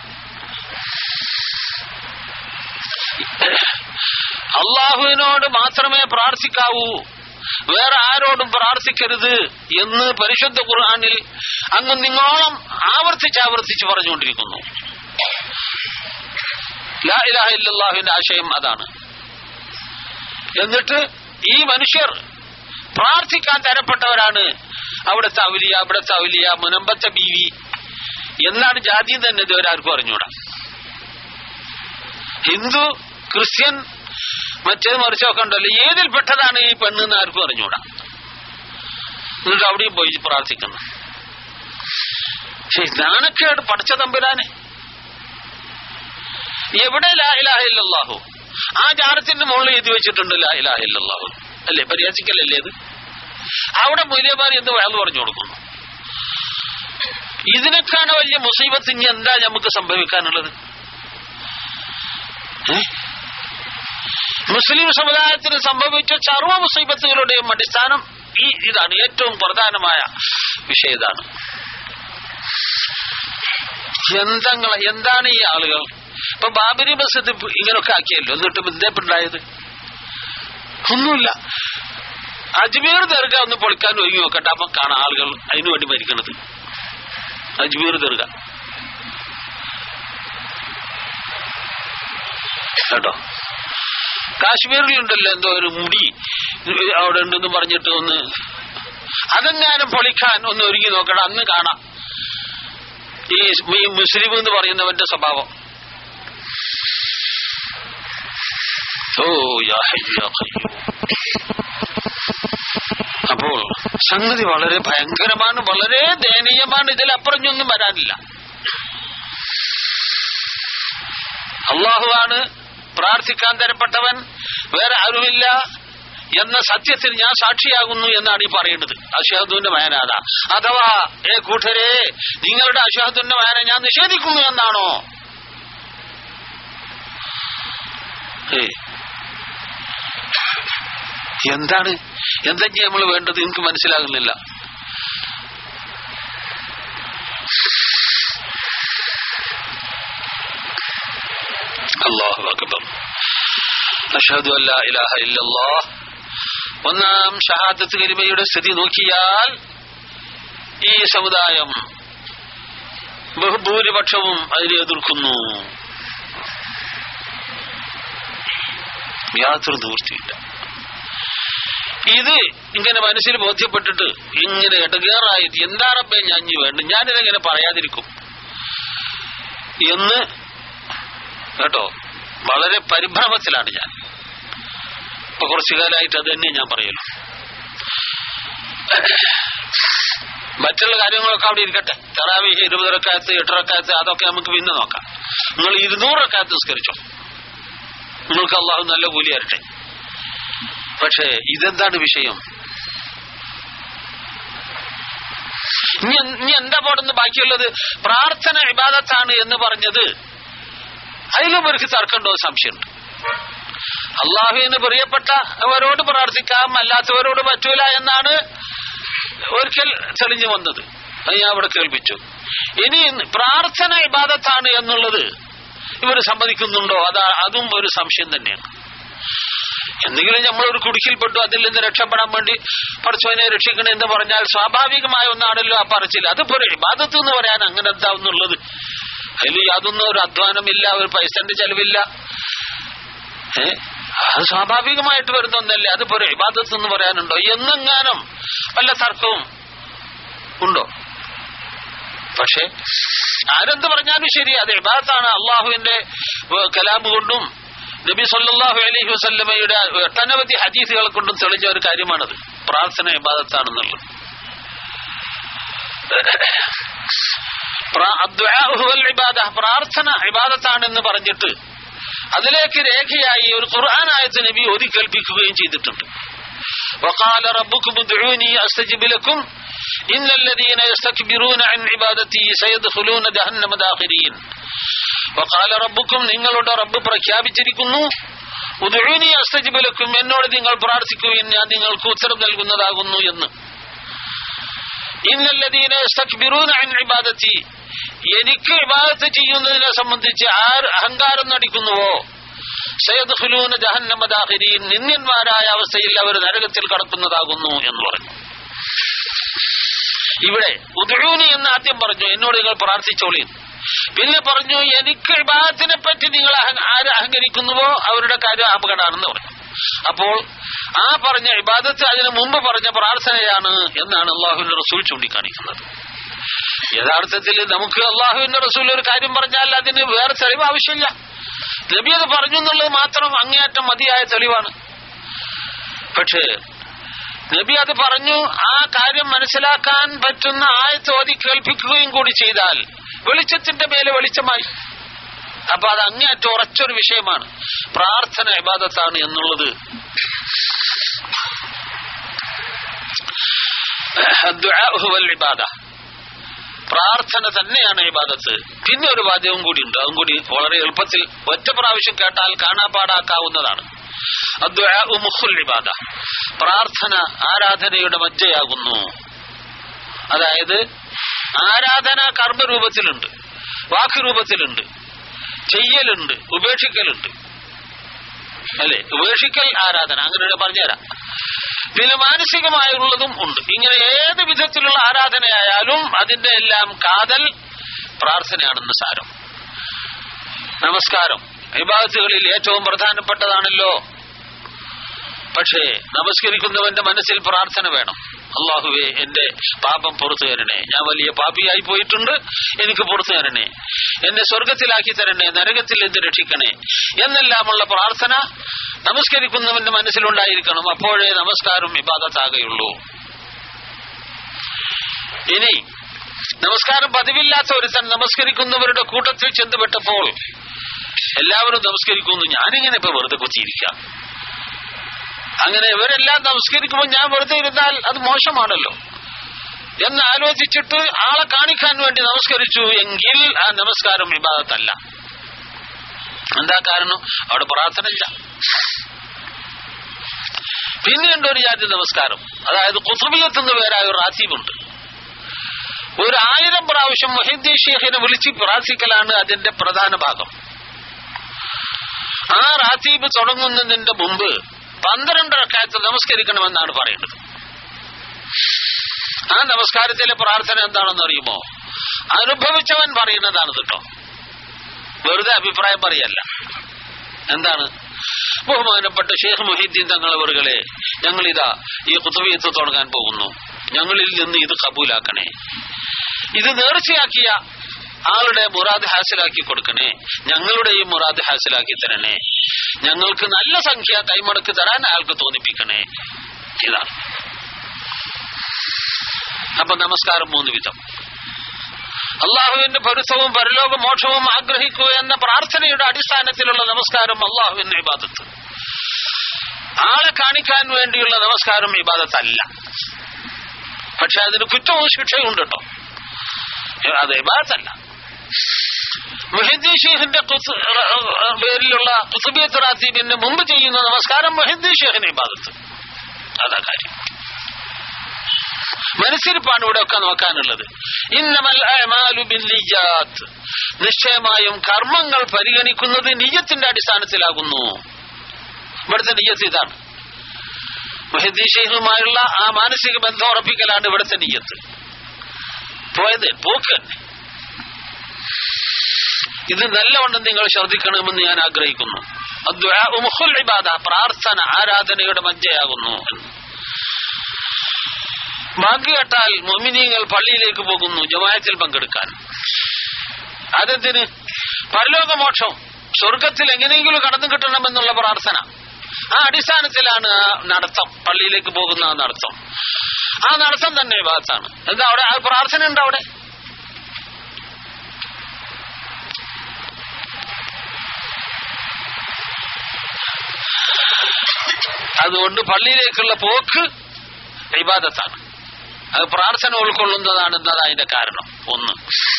അള്ളാഹുവിനോട് മാത്രമേ പ്രാർത്ഥിക്കാവൂ വേറെ ആരോടും പ്രാർത്ഥിക്കരുത് എന്ന് പരിശുദ്ധ ഖുർആാനിൽ അങ്ങ് നിങ്ങളോളം ആവർത്തിച്ച് ആവർത്തിച്ച് പറഞ്ഞുകൊണ്ടിരിക്കുന്നു ലാ ഇലാഹ ഇല്ലല്ലാഹുവിന്റെ ആശയം അതാണ് എന്നിട്ട് ഈ മനുഷ്യർ പ്രാർത്ഥിക്കാൻ തരപ്പെട്ടവരാണ് അവിടുത്തെ ഔലിയ അവിടുത്തെ ഔലിയ മുനമ്പത്തെ ബീവി എന്നാണ് ജാതി തന്നെ ഇതുവരാർക്കും അറിഞ്ഞൂടാ ഹിന്ദു ക്രിസ്ത്യൻ മറ്റേത് മറിച്ചൊക്കെ ഉണ്ടല്ലോ ഏതിൽ പെട്ടതാണ് ഈ പെണ്ണ് എന്ന് ആർക്കും അറിഞ്ഞൂടാ എന്നിട്ട് അവിടെയും പോയി പ്രാർത്ഥിക്കുന്നു പക്ഷേ നാണക്കേട് പഠിച്ച തമ്പുരാനെ എവിടെ ലാ ഇലാഹ ഇല്ലല്ലാഹു ആ ജാറത്തിന്റെ മുകളിൽ എഴുതി വെച്ചിട്ടുണ്ട് ലാ ഇലാഹ ഇല്ലല്ലാഹു അല്ലേ പരിഹസിക്കലല്ലേ ഇത് അവിടെ മൂല്യമാർ എന്ത് വയൽ പറഞ്ഞു കൊടുക്കുന്നു ഇതിനൊക്കെയാണ് വലിയ മുസീബത്ത് ഇനി എന്താ നമുക്ക് സംഭവിക്കാനുള്ളത് ഏ? മുസ്ലിം സമുദായത്തിന് സംഭവിച്ച സർവ മുസീബത്തുകളുടെയും അടിസ്ഥാനം ഈ ഇതാണ് ഏറ്റവും പ്രധാനമായ വിഷയം ഇതാണ് എന്തങ്ങളെ എന്താണ് ഈ ആളുകൾ ഇപ്പൊ ബാബരി മസ്ജിദ് ഇങ്ങനൊക്കെ ആക്കിയല്ലോ എന്നിട്ട് ബന്ധപ്പെട്ടുണ്ടായത് ഒന്നുമില്ല അജ്മീർ ദർഗ ഒന്ന് പൊളിക്കാൻ ഒരുങ്ങി നോക്കട്ടെ അപ്പൊ കാണാം ആളുകൾ അതിനു വേണ്ടി മരിക്കണത് അജ്മീർ ദർഗ കേട്ടോ കാശ്മീരിലുണ്ടല്ലോ എന്തോ ഒരു മുടി അവിടെ ഉണ്ടെന്ന് പറഞ്ഞിട്ട് ഒന്ന് അതെങ്ങാനും പൊളിക്കാൻ ഒന്ന് ഒരുങ്ങി നോക്കണം അന്ന് കാണാം ഈ ഈ മുസ്ലിം എന്ന് പറയുന്നവന്റെ സ്വഭാവം ഓ യാ ഹയ്യു യാ ഖയ്യൂം. അപ്പോൾ സംഗതി വളരെ ഭയങ്കരമാണ് വളരെ ദയനീയമാണ് ഇതിലപ്പുറഞ്ഞൊന്നും വരാനില്ല അള്ളാഹുവാണ് പ്രാർത്ഥിക്കാൻ തരപ്പെട്ടവൻ വേറെ ആരുമില്ല എന്ന സത്യത്തിൽ ഞാൻ സാക്ഷിയാകുന്നു എന്നാണ് ഈ പറയുന്നത് അഷഹദുവിന്റെ മേനാഥ അഥവാ ഏ കൂട്ടരെ നിങ്ങളുടെ അഷഹദുവിന്റെ മേന ഞാൻ നിഷേധിക്കുന്നു എന്നാണോ ഏയ് എന്താണ് എന്തൊക്കെ നമ്മൾ വേണ്ടത് എനിക്ക് മനസ്സിലാകുന്നില്ല അള്ളാഹു അക്ബർ അഷ്ഹദു അല്ലാ ഇലാഹ ഇല്ലല്ലാഹ് ഒന്നാം ഷഹാദത്ത് കരിമയുടെ സ്ഥിതി നോക്കിയാൽ ഈ സമുദായം ബഹുഭൂരിപക്ഷവും അതിനെ എതിർക്കുന്നു യാതൊരു നിവൃത്തിയില്ല ഇത് ഇങ്ങനെ മനസ്സിൽ ബോധ്യപ്പെട്ടിട്ട് ഇങ്ങനെ ഇടകേറായിട്ട് എന്താ റബ്ബേ ഞാൻ ഇനി വേണ്ട ഞാനിതെങ്ങനെ പറയാതിരിക്കും എന്ന് കേട്ടോ വളരെ പരിഭ്രമത്തിലാണ് ഞാൻ ഇപ്പൊ കുറച്ചു കാലമായിട്ട് അത് തന്നെ ഞാൻ പറയുള്ളൂ മറ്റുള്ള കാര്യങ്ങളൊക്കെ അവിടെ ഇരിക്കട്ടെ തെറാവിഹ് ഇരുപതരക്കാലത്ത് എട്ടരക്കാലത്ത് അതൊക്കെ നമുക്ക് പിന്നെ നോക്കാം നിങ്ങൾ ഇരുന്നൂറക്കാലത്ത് നിസ്കരിച്ചോ നിങ്ങൾക്ക് അള്ളാഹു നല്ല കൂലി തരട്ടെ പക്ഷേ ഇതെന്താണ് വിഷയം ഇനി എന്ത്- ഇനി എന്താ പോടുന്ന ബാക്കിയുള്ളത് പ്രാർത്ഥന ഇബാദത്താണ് എന്ന് പറഞ്ഞത് അതിലും അവർക്ക് തർക്കമുണ്ടോ എന്ന് സംശയമുണ്ട് അള്ളാഹുവിന് പ്രിയപ്പെട്ടവരോട് പ്രാർത്ഥിക്കാം അല്ലാത്തവരോട് പറ്റൂല എന്നാണ് ഒരിക്കൽ തെളിഞ്ഞു വന്നത് അത് ഞാൻ അവിടെ കേൾപ്പിച്ചു ഇനി പ്രാർത്ഥന ഇബാദത്താണ് എന്നുള്ളത് ഇവർ സമ്മതിക്കുന്നുണ്ടോ അതാ അതും ഒരു സംശയം തന്നെയാണ് എന്തെങ്കിലും നമ്മൾ ഒരു കുടുക്കിൽപ്പെട്ടു അതിൽ നിന്ന് രക്ഷപ്പെടാൻ വേണ്ടി പഠിച്ചവനെ രക്ഷിക്കണം എന്ന് പറഞ്ഞാൽ സ്വാഭാവികമായ ഒന്നാണല്ലോ ആ പറച്ചിൽ അതിപ്പോ ഒരു ഇബാദത്ത് എന്ന് പറയാൻ അങ്ങനെ എന്താവുന്നുള്ളത് അതിൽ യാതൊന്നും ഒരു അധ്വാനമില്ല ഒരു പൈസന്റെ ചെലവില്ല ഏ അത് സ്വാഭാവികമായിട്ട് വരുന്ന ഒന്നല്ലേ അതിപ്പോ ഒരു ഇബാദത്ത് എന്ന് പറയാനുണ്ടോ എന്നെങ്ങാനും വല്ല തർക്കവും ഉണ്ടോ പക്ഷേ ആരെന്ത് പറഞ്ഞാലും ശരി അത് ഇബാദത്താണ് അള്ളാഹുവിന്റെ ഏഹ്, കലാമ് കൊണ്ടും നബി സല്ലല്ലാഹു അലൈഹി വസല്ലമയുടെ ഒട്ടനവധി ഹദീസുകൾ കൊണ്ടും തെളിഞ്ഞ ഒരു കാര്യമാണത് പ്രാർത്ഥന ഇബാദത്താണെന്നുള്ളത് പ്രാ- അദ്ദുആഉ ഹുവൽ ഇബാദ പ്രാർത്ഥന ഇബാദത്താണെന്ന് പറഞ്ഞിട്ട് അതിലേക്ക് രേഖയായി ഒരു ഖുർആൻ ആയത്ത് നബി ഓതി കേൾപ്പിക്കുകയും ചെയ്തിട്ടുണ്ട് وقال ربكم ادعوني استجب لكم ان الذين يستكبرون عن عبادتي سيدخلون جهنم داخرين وقال ربكم നിങ്ങളുടെ റബ്ബ് പ്രഖ്യാപിച്ചിരിക്കുന്നു ഉദുനി അസ്തജിബ് ലക്കും എന്നോട് നിങ്ങൾ പ്രാർത്ഥിക്കുകയും ഞാൻ നിങ്ങൾക്ക് ഉത്തരം നൽകുന്നതാകുന്നു എന്ന് ഇന്നല്ലദീന യസ്തക്ബിറൂന അൻ ഇബാദത്തി എനിക്ക് ഇബാദത്ത് ചെയ്യുന്നതിനെ സംബന്ധിച്ച് ആർ അഹങ്കാരം നടിക്കുന്നുവോ സയദ്ഖുലൂന ജഹന്നമ ദാഖിരീൻ നിന്ദ്യന്മാരായ അവസ്ഥയിൽ അവർ നരകത്തിൽ കടക്കുന്നതാകുന്നു എന്ന് പറഞ്ഞു ഇവിടെ ഉദൂനി എന്ന് ആദ്യം പറഞ്ഞു എന്നോട് നിങ്ങൾ പ്രാർത്ഥിച്ചോളി പിന്നെ പറഞ്ഞു എനിക്ക് ഇബാദത്തിനെ പറ്റി നിങ്ങൾ അഹ- ആര് അഹങ്കരിക്കുന്നുവോ അവരുടെ കാര്യം അപകടമാണെന്ന് പറഞ്ഞു അപ്പോൾ ആ പറഞ്ഞ ഇബാദത്ത് അതിനു മുമ്പ് പറഞ്ഞ പ്രാർത്ഥനയാണ് എന്നാണ് അള്ളാഹുവിന്റെ റസൂൽ ചൂണ്ടിക്കാണിക്കുന്നത് യഥാർത്ഥത്തിൽ നമുക്ക് അള്ളാഹുവിന്റെ റസൂൽ ഒരു കാര്യം പറഞ്ഞാൽ അതിന് വേറെ തെളിവ് ആവശ്യമില്ല നബി അത് പറഞ്ഞു എന്നുള്ളത് മാത്രം അങ്ങേയറ്റം മതിയായ തെളിവാണ് പക്ഷേ നബി അത് പറഞ്ഞു ആ കാര്യം മനസ്സിലാക്കാൻ പറ്റുന്ന ആയത്ത് ഓതി കേൾപ്പിക്കുകയും കൂടി ചെയ്താൽ വെളിച്ചത്തിന്റെ മേലെ വെളിച്ചമായി അപ്പൊ അത് അങ്ങേയറ്റം ഉറച്ചൊരു വിഷയമാണ് പ്രാർത്ഥന ഇബാദത്താണ് എന്നുള്ളത് الدعاء هو العبادة. പ്രാർത്ഥന തന്നെയാണ് ഇബാദത്ത് പിന്നെ ഒരു വാദ്യവും കൂടി ഉണ്ട് അതും കൂടി വളരെ എളുപ്പത്തിൽ ഒറ്റ പ്രാവശ്യം കേട്ടാൽ കാണാപ്പാടാക്കാവുന്നതാണ് الدعاء مخ العبادة. പ്രാർത്ഥന ആരാധനയുടെ മജ്ജയാകുന്നു അതായത് ആരാധന കർമ്മരൂപത്തിലുണ്ട് വാക്ക് രൂപത്തിലുണ്ട് ചെയ്യലുണ്ട് ഉപേക്ഷിക്കലുണ്ട് അല്ലെ ഉപേക്ഷിക്കൽ ആരാധന അങ്ങനെ പറഞ്ഞുതരാം പിന്നെ മാനസികമായുള്ളതും ഉണ്ട് ഇങ്ങനെ ഏത് വിധത്തിലുള്ള ആരാധനയായാലും അതിന്റെ എല്ലാം കാതൽ പ്രാർത്ഥനയാണെന്ന് സാരം നമസ്കാരം വിഭാഗത്തുകളിൽ ഏറ്റവും പ്രധാനപ്പെട്ടതാണല്ലോ പക്ഷേ നമസ്കരിക്കുന്നവന്റെ മനസ്സിൽ പ്രാർത്ഥന വേണം അള്ളാഹുവെ എന്റെ പാപം പുറത്തു തരണേ ഞാൻ വലിയ പാപിയായി പോയിട്ടുണ്ട് എനിക്ക് പുറത്തു തരണേ എന്നെ സ്വർഗത്തിലാക്കി തരണേ നരകത്തിൽ നിന്ന് രക്ഷിക്കണേ എന്നെല്ലാമുള്ള പ്രാർത്ഥന നമസ്കരിക്കുന്നവന്റെ മനസ്സിലുണ്ടായിരിക്കണം അപ്പോഴേ നമസ്കാരം വിവാദത്താകുകയുള്ളൂ ഇനി നമസ്കാരം പതിവില്ലാത്ത ഒരുത്തൻ നമസ്കരിക്കുന്നവരുടെ കൂട്ടത്തിൽ ചെന്നുപെട്ടപ്പോൾ എല്ലാവരും നമസ്കരിക്കുന്നു ഞാനിങ്ങനെ ഇപ്പൊ വെറുതെ കുത്തിയിരിക്കാം അങ്ങനെ ഇവരെല്ലാം നമസ്കരിക്കുമ്പോൾ ഞാൻ വെറുതെ ഇരുന്നാൽ അത് മോശമാണല്ലോ എന്ന് ആലോചിച്ചിട്ട് ആളെ കാണിക്കാൻ വേണ്ടി നമസ്കരിച്ചു എങ്കിൽ ആ നമസ്കാരം വിവാദത്തല്ല എന്താ കാരണം അവിടെ പ്രാർത്ഥന ഇല്ല പിന്നെയുണ്ട് ഒരു ജാതി നമസ്കാരം അതായത് കുത്തുബിയത്ത് എന്ന് പേരായ ഒരു റാത്തീബുണ്ട് ഒരു ആയിരം പ്രാവശ്യം മൊഹിദ്ദീൻ ഷേഖിനെ വിളിച്ച് പ്രാർത്ഥിക്കലാണ് അതിന്റെ പ്രധാന ഭാഗം ആ റാത്തീബ് തുടങ്ങുന്നതിന്റെ മുമ്പ് പന്ത്രണ്ട് റക്കായത്ത് നമസ്കരിക്കണമെന്നാണ് പറയുന്നത് ആ നമസ്കാരത്തിലെ പ്രാർത്ഥന എന്താണെന്ന് അറിയുമോ അനുഭവിച്ചവൻ പറയുന്നതാണ് കേട്ടോ വെറുതെ അഭിപ്രായം പറയല്ല എന്താണ് ബഹുമാനപ്പെട്ട ഷേഖ് മൊഹീദ്ദീൻ തങ്ങളവറുകളെ ഞങ്ങളിതാ ഈ കുത്തുബിയത്ത് തുടങ്ങാൻ പോകുന്നു ഞങ്ങളിൽ നിന്ന് ഇത് കബൂലാക്കണേ ഇത് നേർച്ചയാക്കിയ ആളുടെ മുറാദ് ഹാസിലാക്കി കൊടുക്കണേ ഞങ്ങളുടെയും മുറാദ് ഹാസിലാക്കി തരണേ ഞങ്ങൾക്ക് നല്ല സംഖ്യ കൈമടക്ക് തരാൻ അയാൾക്ക് തോന്നിപ്പിക്കണേ ഇതാണ് അപ്പൊ നമസ്കാരം മൂന്ന് വിധം അള്ളാഹുവിന്റെ പൊരുത്തവും പരലോക മോക്ഷവും ആഗ്രഹിക്കുക എന്ന പ്രാർത്ഥനയുടെ അടിസ്ഥാനത്തിലുള്ള നമസ്കാരം അള്ളാഹുവിന്റെ ഇബാദത്ത് ആളെ കാണിക്കാൻ വേണ്ടിയുള്ള നമസ്കാരം ഇബാദത്തല്ല പക്ഷെ അതിന് കുറ്റവും ശിക്ഷയും ഉണ്ട് കേട്ടോ അത് ഇബാദത്തല്ല മുഹിദ്ദീൻ ഷെയ്ഖിന്റെ കുത്ത്- പേരിലുള്ള കുത്തുബിയത്ത് റാത്തീബിന് മുമ്പ് ചെയ്യുന്ന നമസ്കാരം മുഹിദ്ദീൻ ഷെയ്ഖിന്റെ ഇബാദത്ത് അതാ കാര്യം മനസ്സിരിപ്പാണ് ഇവിടെ ഒക്കെ നോക്കാനുള്ളത് ഇന്നമൽ അഅ്മാലു ബിന്നിയ്യാത്ത് നിശ്ചയമായും കർമ്മങ്ങൾ പരിഗണിക്കുന്നത് നിയ്യത്തിന്റെ അടിസ്ഥാനത്തിലാകുന്നു ഇവിടുത്തെ നിയ്യത്ത് ഇതാണ് മുഹിദ്ദീൻ ഷെയ്ഖുമായുള്ള ആ മാനസിക ബന്ധം ഉറപ്പിക്കലാണ് ഇവിടുത്തെ നിയ്യത്ത് പോയത് പോക്ക് തന്നെ ഇത് നല്ലവണ്ണം നിങ്ങൾ ശ്രദ്ധിക്കണമെന്ന് ഞാൻ ആഗ്രഹിക്കുന്നു അദ്ദുആഉ മുഖുൽ ഇബാദ പ്രാർത്ഥന ആരാധനയുടെ മജ്ജയാകുന്നു എന്ന് ബാങ്ക് കേട്ടാൽ മൊമിനിയങ്ങൾ പള്ളിയിലേക്ക് പോകുന്നു ജമായത്തിൽ പങ്കെടുക്കാൻ അതെന്തിന് പരലോകമോക്ഷം സ്വർഗത്തിൽ എങ്ങനെയെങ്കിലും കടന്നു കിട്ടണമെന്നുള്ള പ്രാർത്ഥന ആ അടിസ്ഥാനത്തിലാണ് ആ നടത്തം പള്ളിയിലേക്ക് പോകുന്ന ആ നടത്തം ആ നടത്തം തന്നെ ഭാഗത്താണ് എന്താ അവിടെ ആ പ്രാർത്ഥന ഉണ്ട് അവിടെ അതുകൊണ്ട് പള്ളിയിലേക്കുള്ള പോക്ക് ഇബാദത്താണ് അത് പ്രാർത്ഥന ഉൾക്കൊള്ളുന്നതാണ് എന്നത് അതിന്റെ കാരണം ഒന്ന്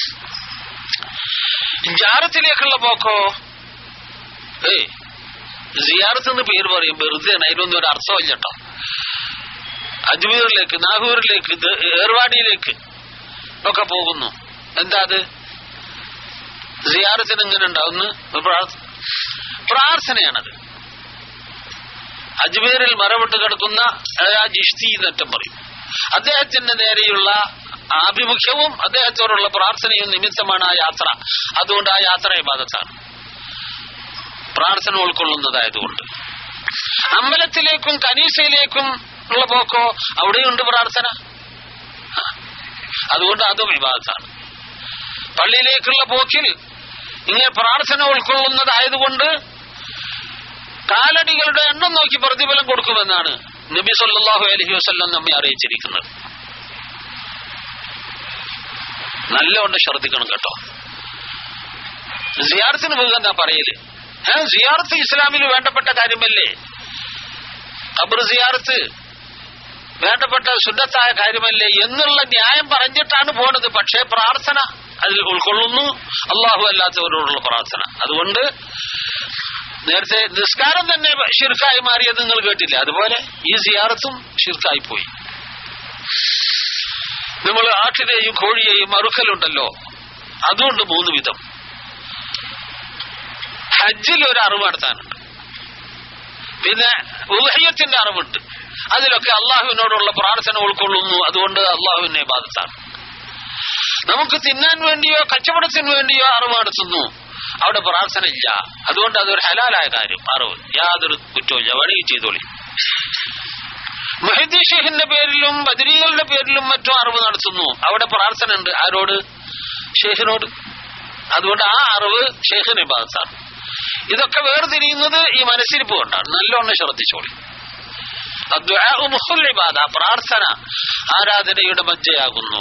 ജാറത്തിലേക്കുള്ള പോക്കോ ഏയ് സിയാറത്ത് എന്ന് പേര് പറയും വെറുതെ അതിനൊന്നും ഒരു അർത്ഥമില്ല കേട്ടോ അജ്മീറിലേക്ക് നാഗൂരിലേക്ക് ഇത് ഏർവാടിയിലേക്ക് ഒക്കെ പോകുന്നു എന്താ അത് സിയാറത്തിന് എങ്ങനെ ഉണ്ടാവുന്നു പ്രാർത്ഥനയാണത് അജ്മീറിൽ മറവിട്ട് കിടക്കുന്ന ജിഷ്തി എന്നറ്റം പറയും അദ്ദേഹത്തിന്റെ നേരെയുള്ള ആഭിമുഖ്യവും അദ്ദേഹത്തോടുള്ള പ്രാർത്ഥനയും നിമിത്തമാണ് ആ യാത്ര അതുകൊണ്ട് ആ യാത്ര ഇബാദത്താണ് പ്രാർത്ഥന ഉൾക്കൊള്ളുന്നതായതുകൊണ്ട് അമ്പലത്തിലേക്കും കനീസയിലേക്കും ഉള്ള പോക്കോ അവിടെയുണ്ട് പ്രാർത്ഥന ആ. അതുകൊണ്ട് അതും വിവാദത്താണ് പള്ളിയിലേക്കുള്ള പോക്കിൽ ഇങ്ങനെ പ്രാർത്ഥന ഉൾക്കൊള്ളുന്നതായതുകൊണ്ട് കാലടികളുടെ എണ്ണം നോക്കി പ്രതിഫലം കൊടുക്കുമെന്നാണ് നബി സല്ലല്ലാഹു അലൈഹി വസല്ലം നമ്മെ അറിയിച്ചിരിക്കുന്നത് നല്ലവണ്ണം ശ്രദ്ധിക്കണം കേട്ടോ സിയാർത്തിന് പോകുക എന്നാ പറയല് ഏ സിയാർത്ത് ഇസ്ലാമിൽ വേണ്ടപ്പെട്ട കാര്യമല്ലേ ഖബർ സിയാർത്ത് വേണ്ടപ്പെട്ട ശുദ്ധത്തായ കാര്യമല്ലേ എന്നുള്ള ന്യായം പറഞ്ഞിട്ടാണ് പോണത് പക്ഷേ പ്രാർത്ഥന അതിൽ ഉൾക്കൊള്ളുന്നു അള്ളാഹു അല്ലാത്തവരോടുള്ള പ്രാർത്ഥന അതുകൊണ്ട് നേരത്തെ നിസ്കാരം തന്നെ ഷിർക്കായി മാറിയത് നിങ്ങൾ കേട്ടില്ല അതുപോലെ ഈ സിയാറത്തും ഷിർക്കായി പോയി നമ്മൾ ആട്ടിനെയും കോഴിയെയും അറുക്കലുണ്ടല്ലോ അതുകൊണ്ട് മൂന്ന് വിധം ഹജ്ജിൽ ഒരു അറിവ് നടത്താനുണ്ട് പിന്നെ ഉഹയ്യത്തിന്റെ അറിവുണ്ട് അതിലൊക്കെ അള്ളാഹുവിനോടുള്ള പ്രാർത്ഥന ഉൾക്കൊള്ളുന്നു അതുകൊണ്ട് അള്ളാഹുവിനെ ബാധിച്ചാണ് നമുക്ക് തിന്നാൻ വേണ്ടിയോ കച്ചവടത്തിന് വേണ്ടിയോ അറിവ് നടത്തുന്നു അവിടെ പ്രാർത്ഥന ഇല്ല അതുകൊണ്ട് അതൊരു ഹലാലായ കാര്യം അറിവ് യാതൊരു കുറ്റവും ഇല്ല വഴി ചെയ്തോളി മഹിദി ഷെയ്ഖിന്റെ പേരിലും ബദരീകളുടെ പേരിലും മറ്റും അറിവ് നടത്തുന്നു അവിടെ പ്രാർത്ഥന ഉണ്ട് ആരോട് ഷെയ്ഖിനോട് അതുകൊണ്ട് ആ അറിവ് ഷെയ്ഖിനെ ബാധിച്ചാണ് ഇതൊക്കെ വേർതിരിയുന്നത് ഈ മനസ്സിരിപ്പ് കൊണ്ടാണ് നല്ലോണം ശ്രദ്ധിച്ചോളി മുഹുലിബാദ പ്രാർത്ഥന ആരാധനയുടെ മജ്ജയാകുന്നു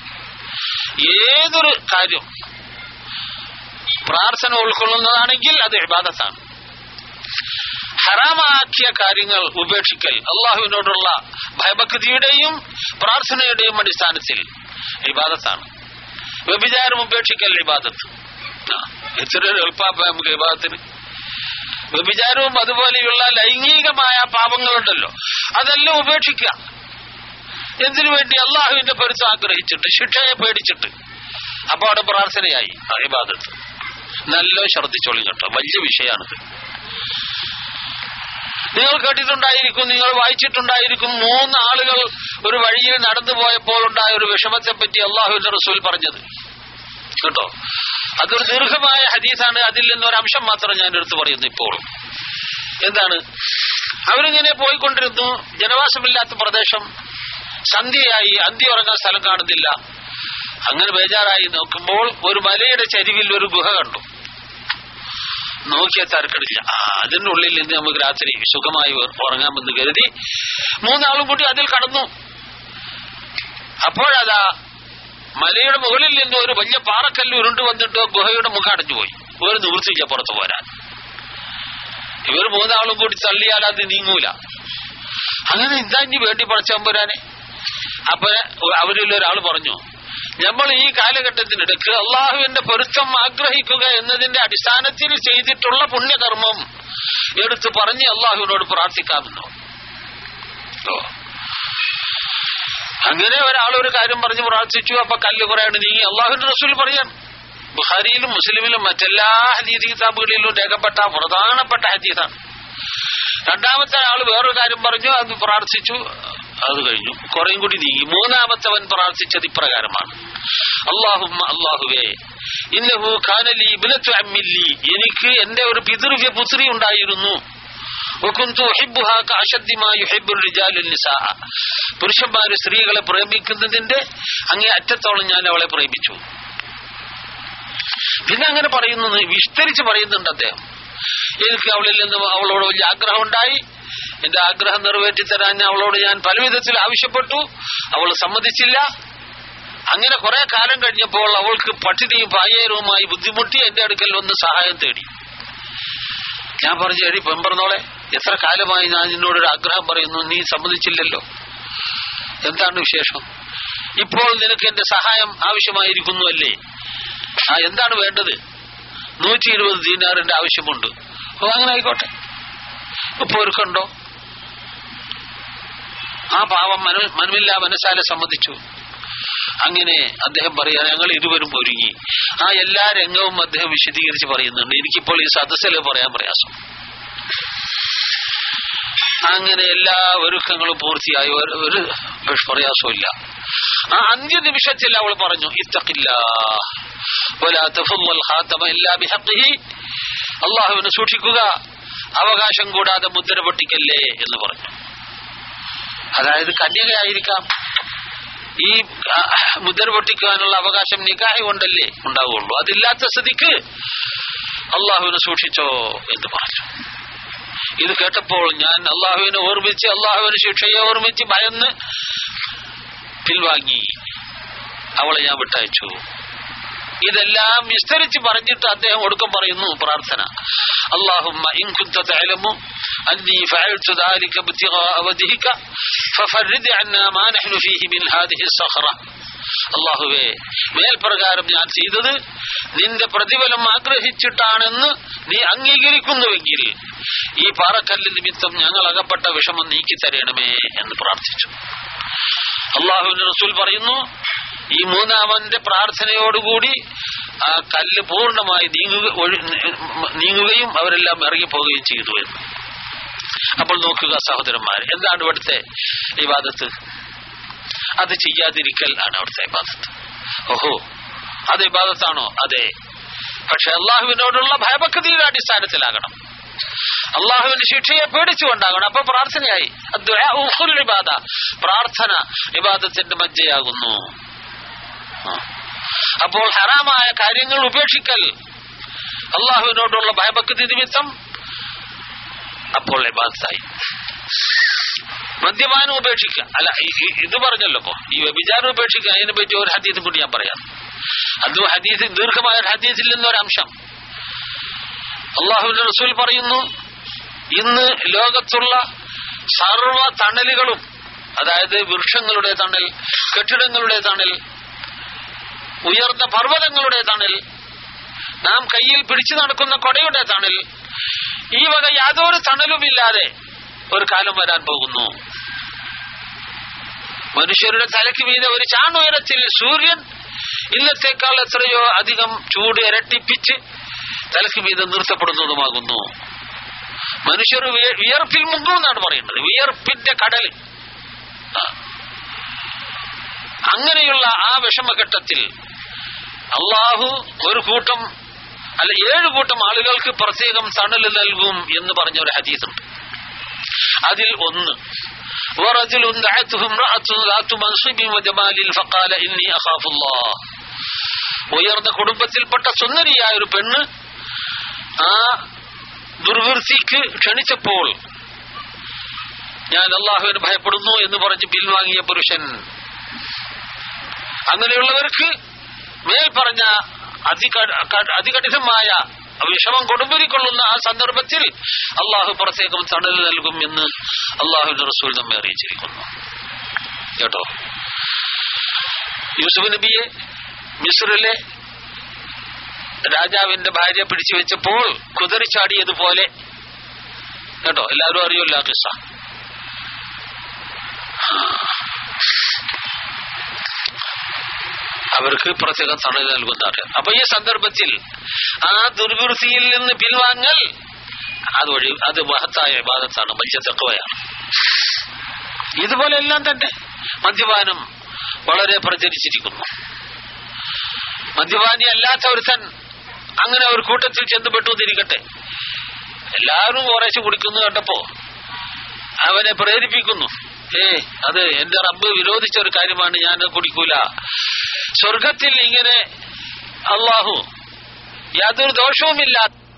ഏതൊരു കാര്യം പ്രാർത്ഥന ഉൾക്കൊള്ളുന്നതാണെങ്കിൽ അത് ഇബാദത്താണ് ഹറാമാക്കിയ കാര്യങ്ങൾ ഉപേക്ഷിക്കൽ അള്ളാഹുവിനോടുള്ള ഭയഭക്തിയുടെയും പ്രാർത്ഥനയുടെയും അടിസ്ഥാനത്തിൽ ഇബാദത്താണ് വ്യഭിചാരം ഉപേക്ഷിക്കൽ ഇബാദത്ത് എത്ര എളുപ്പാപ്പ നമുക്ക് വിഭാഗത്തിന് വ്യഭിചാരവും അതുപോലെയുള്ള ലൈംഗികമായ പാപങ്ങളുണ്ടല്ലോ അതെല്ലാം ഉപേക്ഷിക്കുക എന്തിനു വേണ്ടി അള്ളാഹുവിന്റെ പൊരുത്തം ആഗ്രഹിച്ചിട്ട് ശിക്ഷയെ പേടിച്ചിട്ട് അപ്പൊ അവിടെ പ്രാർത്ഥനയായി അഹിബാദത്ത് നല്ല ശ്രദ്ധിച്ചോളി കേട്ടോ വലിയ വിഷയമാണിത് നിങ്ങൾ കേട്ടിട്ടുണ്ടായിരിക്കും നിങ്ങൾ വായിച്ചിട്ടുണ്ടായിരിക്കും മൂന്ന് ആളുകൾ ഒരു വഴിയിൽ നടന്നു പോയപ്പോൾ ഉണ്ടായ ഒരു വിഷമത്തെ പറ്റി അള്ളാഹുവിന്റെ റസൂൽ പറഞ്ഞത് കേട്ടോ അതൊരു ദീർഘമായ ഹദീസാണ് അതിൽ നിന്നൊരു അംശം മാത്രം ഞാൻ എടുത്തു പറയുന്നു ഇപ്പോൾ എന്താണ് അവരിങ്ങനെ പോയിക്കൊണ്ടിരുന്നു ജനവാസമില്ലാത്ത പ്രദേശം സന്ധ്യയായി അന്തി ഉറങ്ങാൻ സ്ഥലം കാണുന്നില്ല അങ്ങനെ ബേജാറായി നോക്കുമ്പോൾ ഒരു മലയുടെ ചരിവിൽ ഒരു ഗുഹ കണ്ടു നോക്കിയാൽ തരക്കടില്ല ആ അതിനുള്ളിൽ നിന്ന് നമുക്ക് രാത്രി സുഖമായി ഉറങ്ങാമെന്ന് കരുതി മൂന്നാളും കൂടി അതിൽ കടന്നു അപ്പോഴതാ മലയുടെ മുകളിൽ നിന്ന് ഒരു വലിയ പാറക്കല്ല് ഉരുണ്ടു വന്നിട്ട് ഗുഹയുടെ മുഖം അടഞ്ഞുപോയി ഒരു നിവൃത്തിയില്ല പുറത്തു പോരാൻ ഇവർ മൂന്നാളും കൂടി തള്ളിയാൽ അത് നീങ്ങൂല അങ്ങനെ എന്താ ഇനി വേണ്ടി പടച്ചമ്പുരാനെ അപ്പൊ അവരിൽ ഒരാൾ പറഞ്ഞു നമ്മൾ ഈ കാലഘട്ടത്തിനിടക്ക് അള്ളാഹുവിന്റെ പൊരുത്തം ആഗ്രഹിക്കുക എന്നതിന്റെ അടിസ്ഥാനത്തിൽ ചെയ്തിട്ടുള്ള പുണ്യകർമ്മം എടുത്ത് പറഞ്ഞ് അള്ളാഹുവിനോട് പ്രാർത്ഥിക്കാമെന്നോ അങ്ങനെ ഒരാൾ ഒരു കാര്യം പറഞ്ഞ് പ്രാർത്ഥിച്ചു അപ്പൊ കല്ല് പറയാണ് നീങ്ങി അള്ളാഹുവിന്റെ റസൂൽ പറയാൻ ബുഹാരിയിലും മുസ്ലിമിലും മറ്റെല്ലാ ഹദീദ് കിതാബുകളിലും രേഖപ്പെട്ട പ്രധാനപ്പെട്ട ഹദീദാണ് രണ്ടാമത്തെ ആൾ വേറൊരു കാര്യം പറഞ്ഞു അത് പ്രാർത്ഥിച്ചു അത് കഴിഞ്ഞു കുറേയും കൂടി നീങ്ങി മൂന്നാമത്തവൻ പ്രാർത്ഥിച്ചത് ഇപ്രകാരമാണ് അള്ളാഹുമ്മ അള്ളാഹുവേ ഇന്നഹു ഖാനലി ഇബ്നത്തു അമ്മില്ലി എനിക്ക് എന്റെ ഒരു പിതൃവ്യ പുത്രി ഉണ്ടായിരുന്നു പുരുഷന്മാര് സ്ത്രീകളെ പ്രേമിക്കുന്നതിന്റെ അങ്ങേ അറ്റത്തോളം ഞാൻ അവളെ പ്രേമിച്ചു പിന്നെ അങ്ങനെ പറയുന്നു വിസ്തരിച്ച് പറയുന്നുണ്ട് അദ്ദേഹം എനിക്ക് അവളിൽ നിന്ന് അവളോട് വലിയ ആഗ്രഹം ഉണ്ടായി എന്റെ ആഗ്രഹം നിറവേറ്റി തരാൻ അവളോട് ഞാൻ പല വിധത്തിൽ ആവശ്യപ്പെട്ടു അവൾ സമ്മതിച്ചില്ല അങ്ങനെ കുറെ കാലം കഴിഞ്ഞപ്പോൾ അവൾക്ക് പട്ടിണിയും പായേരവുമായി ബുദ്ധിമുട്ടി എന്റെ അടുക്കൽ വന്ന് സഹായം തേടി ഞാൻ പറഞ്ഞു എടി പെമ്പറന്നോളെ എത്ര കാലമായി ഞാൻ നിന്നോടൊരു ആഗ്രഹം പറയുന്നു നീ സമ്മതിച്ചില്ലല്ലോ എന്താണ് വിശേഷം ഇപ്പോൾ നിനക്ക് എന്റെ സഹായം ആവശ്യമായിരിക്കുന്നു അല്ലേ ആ എന്താണ് വേണ്ടത് നൂറ്റി ഇരുപത് ദീനാറിന്റെ ആവശ്യമുണ്ട് ഓ അങ്ങനെ ആയിക്കോട്ടെ ഇപ്പൊ ഒരുക്കുണ്ടോ ആ പാവം മനു മനുമില്ല മനസ്സാലെ സമ്മതിച്ചു അങ്ങനെ അദ്ദേഹം പറയാ ഞങ്ങൾ ഇരുവരും ഒരുങ്ങി ആ എല്ലാ രംഗവും അദ്ദേഹം വിശദീകരിച്ച് പറയുന്നുണ്ട് എനിക്കിപ്പോൾ ഈ സദസ്സിൽ പറയാൻ പ്രയാസം അങ്ങനെ എല്ലാ ഒരുക്കങ്ങളും പൂർത്തിയായി ഒരു പ്രയാസമില്ല ആ അന്ത്യ നിമിഷത്തിൽ അവൾ പറഞ്ഞു ഇത്തക്കില്ല അള്ളാഹുവിനെ സൂക്ഷിക്കുക അവകാശം കൂടാതെ മുദ്ര പൊട്ടിക്കല്ലേ എന്ന് പറഞ്ഞു അതായത് കന്യകയായിരിക്കാം ഈ മുദ്ര പൊട്ടിക്കാനുള്ള അവകാശം നിക്കാഹി കൊണ്ടല്ലേ ഉണ്ടാവുള്ളൂ അതില്ലാത്ത സ്ഥിതിക്ക് അള്ളാഹുവിനെ സൂക്ഷിച്ചോ എന്ന് പറഞ്ഞു ഇത് കേട്ടപ്പോൾ ഞാൻ അള്ളാഹുവിനെ ഓർമ്മിച്ച് അള്ളാഹുവിന് ശിക്ഷയെ ഓർമ്മിച്ച് ഭയന്ന് പിൻവാങ്ങി അവളെ ഞാൻ വിട്ടയച്ചു ഇതെല്ലാം വിസ്തരിച്ച് പറഞ്ഞിട്ട് അദ്ദേഹം ഒടുക്കം പറയുന്നു പ്രാർത്ഥന اللهم إن كنت تعلم أني فعلت ذلك ابتغاء وجهك ففرد عنا ما نحن فيه من هذه الصخرة അള്ളാഹുവേ മേൽപ്രകാരം ഞാൻ ചെയ്തത് നിന്റെ പ്രതിഫലം ആഗ്രഹിച്ചിട്ടാണെന്ന് നീ അംഗീകരിക്കുന്നുവെങ്കിൽ ഈ പാറക്കല്ല് നിമിത്തം ഞങ്ങൾ അകപ്പെട്ട വിഷമം നീക്കി തരണമേ എന്ന് പ്രാർത്ഥിച്ചു അള്ളാഹുവിന്റെ റസൂൽ പറയുന്നു ഈ മൂന്നാമന്റെ പ്രാർത്ഥനയോടുകൂടി ആ കല്ല് പൂർണ്ണമായി നീങ്ങുക ഒഴി- നീങ്ങുകയും അവരെല്ലാം ഇറങ്ങിപ്പോവുകയും ചെയ്തു എന്ന് അപ്പോൾ നോക്കുക സഹോദരന്മാർ എന്താണ് ഇവിടുത്തെ ഇബാദത്ത് അത് ചെയ്യാതിരിക്കൽ ആണ് അവിടുത്തെ ഇബാദത്ത് ഓഹോ അത് ഇബാദത്താണോ അതെ പക്ഷെ അള്ളാഹുവിനോടുള്ള ഭയഭക്തിയുടെ അടിസ്ഥാനത്തിലാകണം അള്ളാഹുവിന്റെ ശിക്ഷയെ പേടിച്ചുകൊണ്ടാകണം അപ്പൊ പ്രാർത്ഥനയായി അദ്ദുആ ഉഖുൽ ഇബാദ പ്രാർത്ഥന ഇബാദത്തിന്റെ മജ്ജയാകുന്നു ആ. അപ്പോൾ ഹറാമായ കാര്യങ്ങൾ ഉപേക്ഷിക്കൽ അള്ളാഹുവിനോടുള്ള ഭയഭക്തി നിമിത്തം അപ്പോൾ ഇബാദത്തായി മദ്യപാനം ഉപേക്ഷിക്കുക അല്ല ഈ- ഈ- ഇത് പറഞ്ഞല്ലോ ഇപ്പൊ ഈ വ്യഭിചാരം ഉപേക്ഷിക്കുക അതിനെ പറ്റി ഒരു ഹദീസും കൂടി ഞാൻ പറയാം അത് ഹദീസ് ദീർഘമായ ഒരു ഹദീസിൽ നിന്നൊരംശം അള്ളാഹുവിന്റെ റസൂൽ പറയുന്നു ഇന്ന് ലോകത്തുള്ള സർവ തണലുകളും അതായത് വൃക്ഷങ്ങളുടെ തണൽ കെട്ടിടങ്ങളുടെ തണൽ ഉയർന്ന പർവ്വതങ്ങളുടെ തണൽ നാം കയ്യിൽ പിടിച്ചു നടക്കുന്ന കൊടയുടെ തണൽ ഈ വക യാതൊരു തണലുമില്ലാതെ ഒരു കാലം വരാൻ പോകുന്നു മനുഷ്യരുടെ തലയ്ക്ക് മീതെ ഒരു ചാണുയരത്തിൽ സൂര്യൻ ഇന്നത്തേക്കാൾ എത്രയോ അധികം ചൂട് ഇരട്ടിപ്പിച്ച് തലയ്ക്ക് മീതെ നിർത്തപ്പെടുന്നതുമാകുന്നു മനുഷ്യർ വിയ- വിയർപ്പിൽ മുങ്ങുമെന്നാണ് പറയുന്നത് വിയർപ്പിന്റെ കടൽ ആ. അങ്ങനെയുള്ള ആ വിഷമഘട്ടത്തിൽ അള്ളാഹു ഒരു കൂട്ടം അല്ല ഏഴ് കൂട്ടം ആളുകൾക്ക് പ്രത്യേകം തണല് നൽകും എന്ന് പറഞ്ഞ ഒരു ഹദീസുണ്ട് അതിൽ ഒന്ന് ورجل دعته امرأة ذات منصب وجمال فقال إني أخاف الله ഉയർന്ന കുടുംബത്തിൽപ്പെട്ട സുന്ദരിയായ ഒരു പെണ്ണ് ആ ദുർവൃത്തിക്ക് ക്ഷണിച്ചപ്പോൾ ഞാൻ അള്ളാഹുവിന് ഭയപ്പെടുന്നു എന്ന് പറഞ്ഞ് പിൻവാങ്ങിയ പുരുഷൻ അങ്ങനെയുള്ളവർക്ക് മേൽ പറഞ്ഞ അതിക- ക- അതികഠിനമായ വിഷമം കൊടുമ്പിരിക്കൊള്ളുന്ന ആ സന്ദർഭത്തിൽ അള്ളാഹു പ്രത്യേകം തണൽ നൽകും എന്ന് അള്ളാഹുവിന്റെ റസൂൽ നമ്മെ അറിയിച്ചിരിക്കുന്നു കേട്ടോ യൂസുഫ് നബിയെ മിസ്രിലെ രാജാവിന്റെ ഭാര്യ പിടിച്ചു വെച്ചപ്പോൾ കുതിരിച്ചാടിയതുപോലെ കേട്ടോ എല്ലാവരും അറിയുമല്ലോ ആ കിസ്സ അവർക്ക് പ്രത്യേകം തണൽ നൽകുന്നവർ അപ്പൊ ഈ സന്ദർഭത്തിൽ ആ ദുർവൃത്തിയിൽ നിന്ന് പിൻവാങ്ങൽ അതുവഴി അത് മഹത്തായ വിവാദത്താണ് മത്സ്യത്തക്കവയാണ് ഇതുപോലെ എല്ലാം തന്നെ മദ്യപാനം വളരെ പ്രചരിച്ചിരിക്കുന്നു മദ്യപാനി അല്ലാത്ത ഒരുത്തൻ അങ്ങനെ ഒരു കൂട്ടത്തിൽ ചെന്നുപെട്ടു എന്നിരിക്കട്ടെ എല്ലാവരും കുറേശ്ശെ കുടിക്കുന്നു കണ്ടപ്പോ അവനെ പ്രേരിപ്പിക്കുന്നു ഏ അത് എന്റെ റബ്ബ് വിരോധിച്ച ഒരു കാര്യമാണ് ഞാൻ കുടിക്കൂല സ്വർഗത്തിൽ ഇങ്ങനെ അള്ളാഹു യാതൊരു ദോഷവുമില്ലാത്ത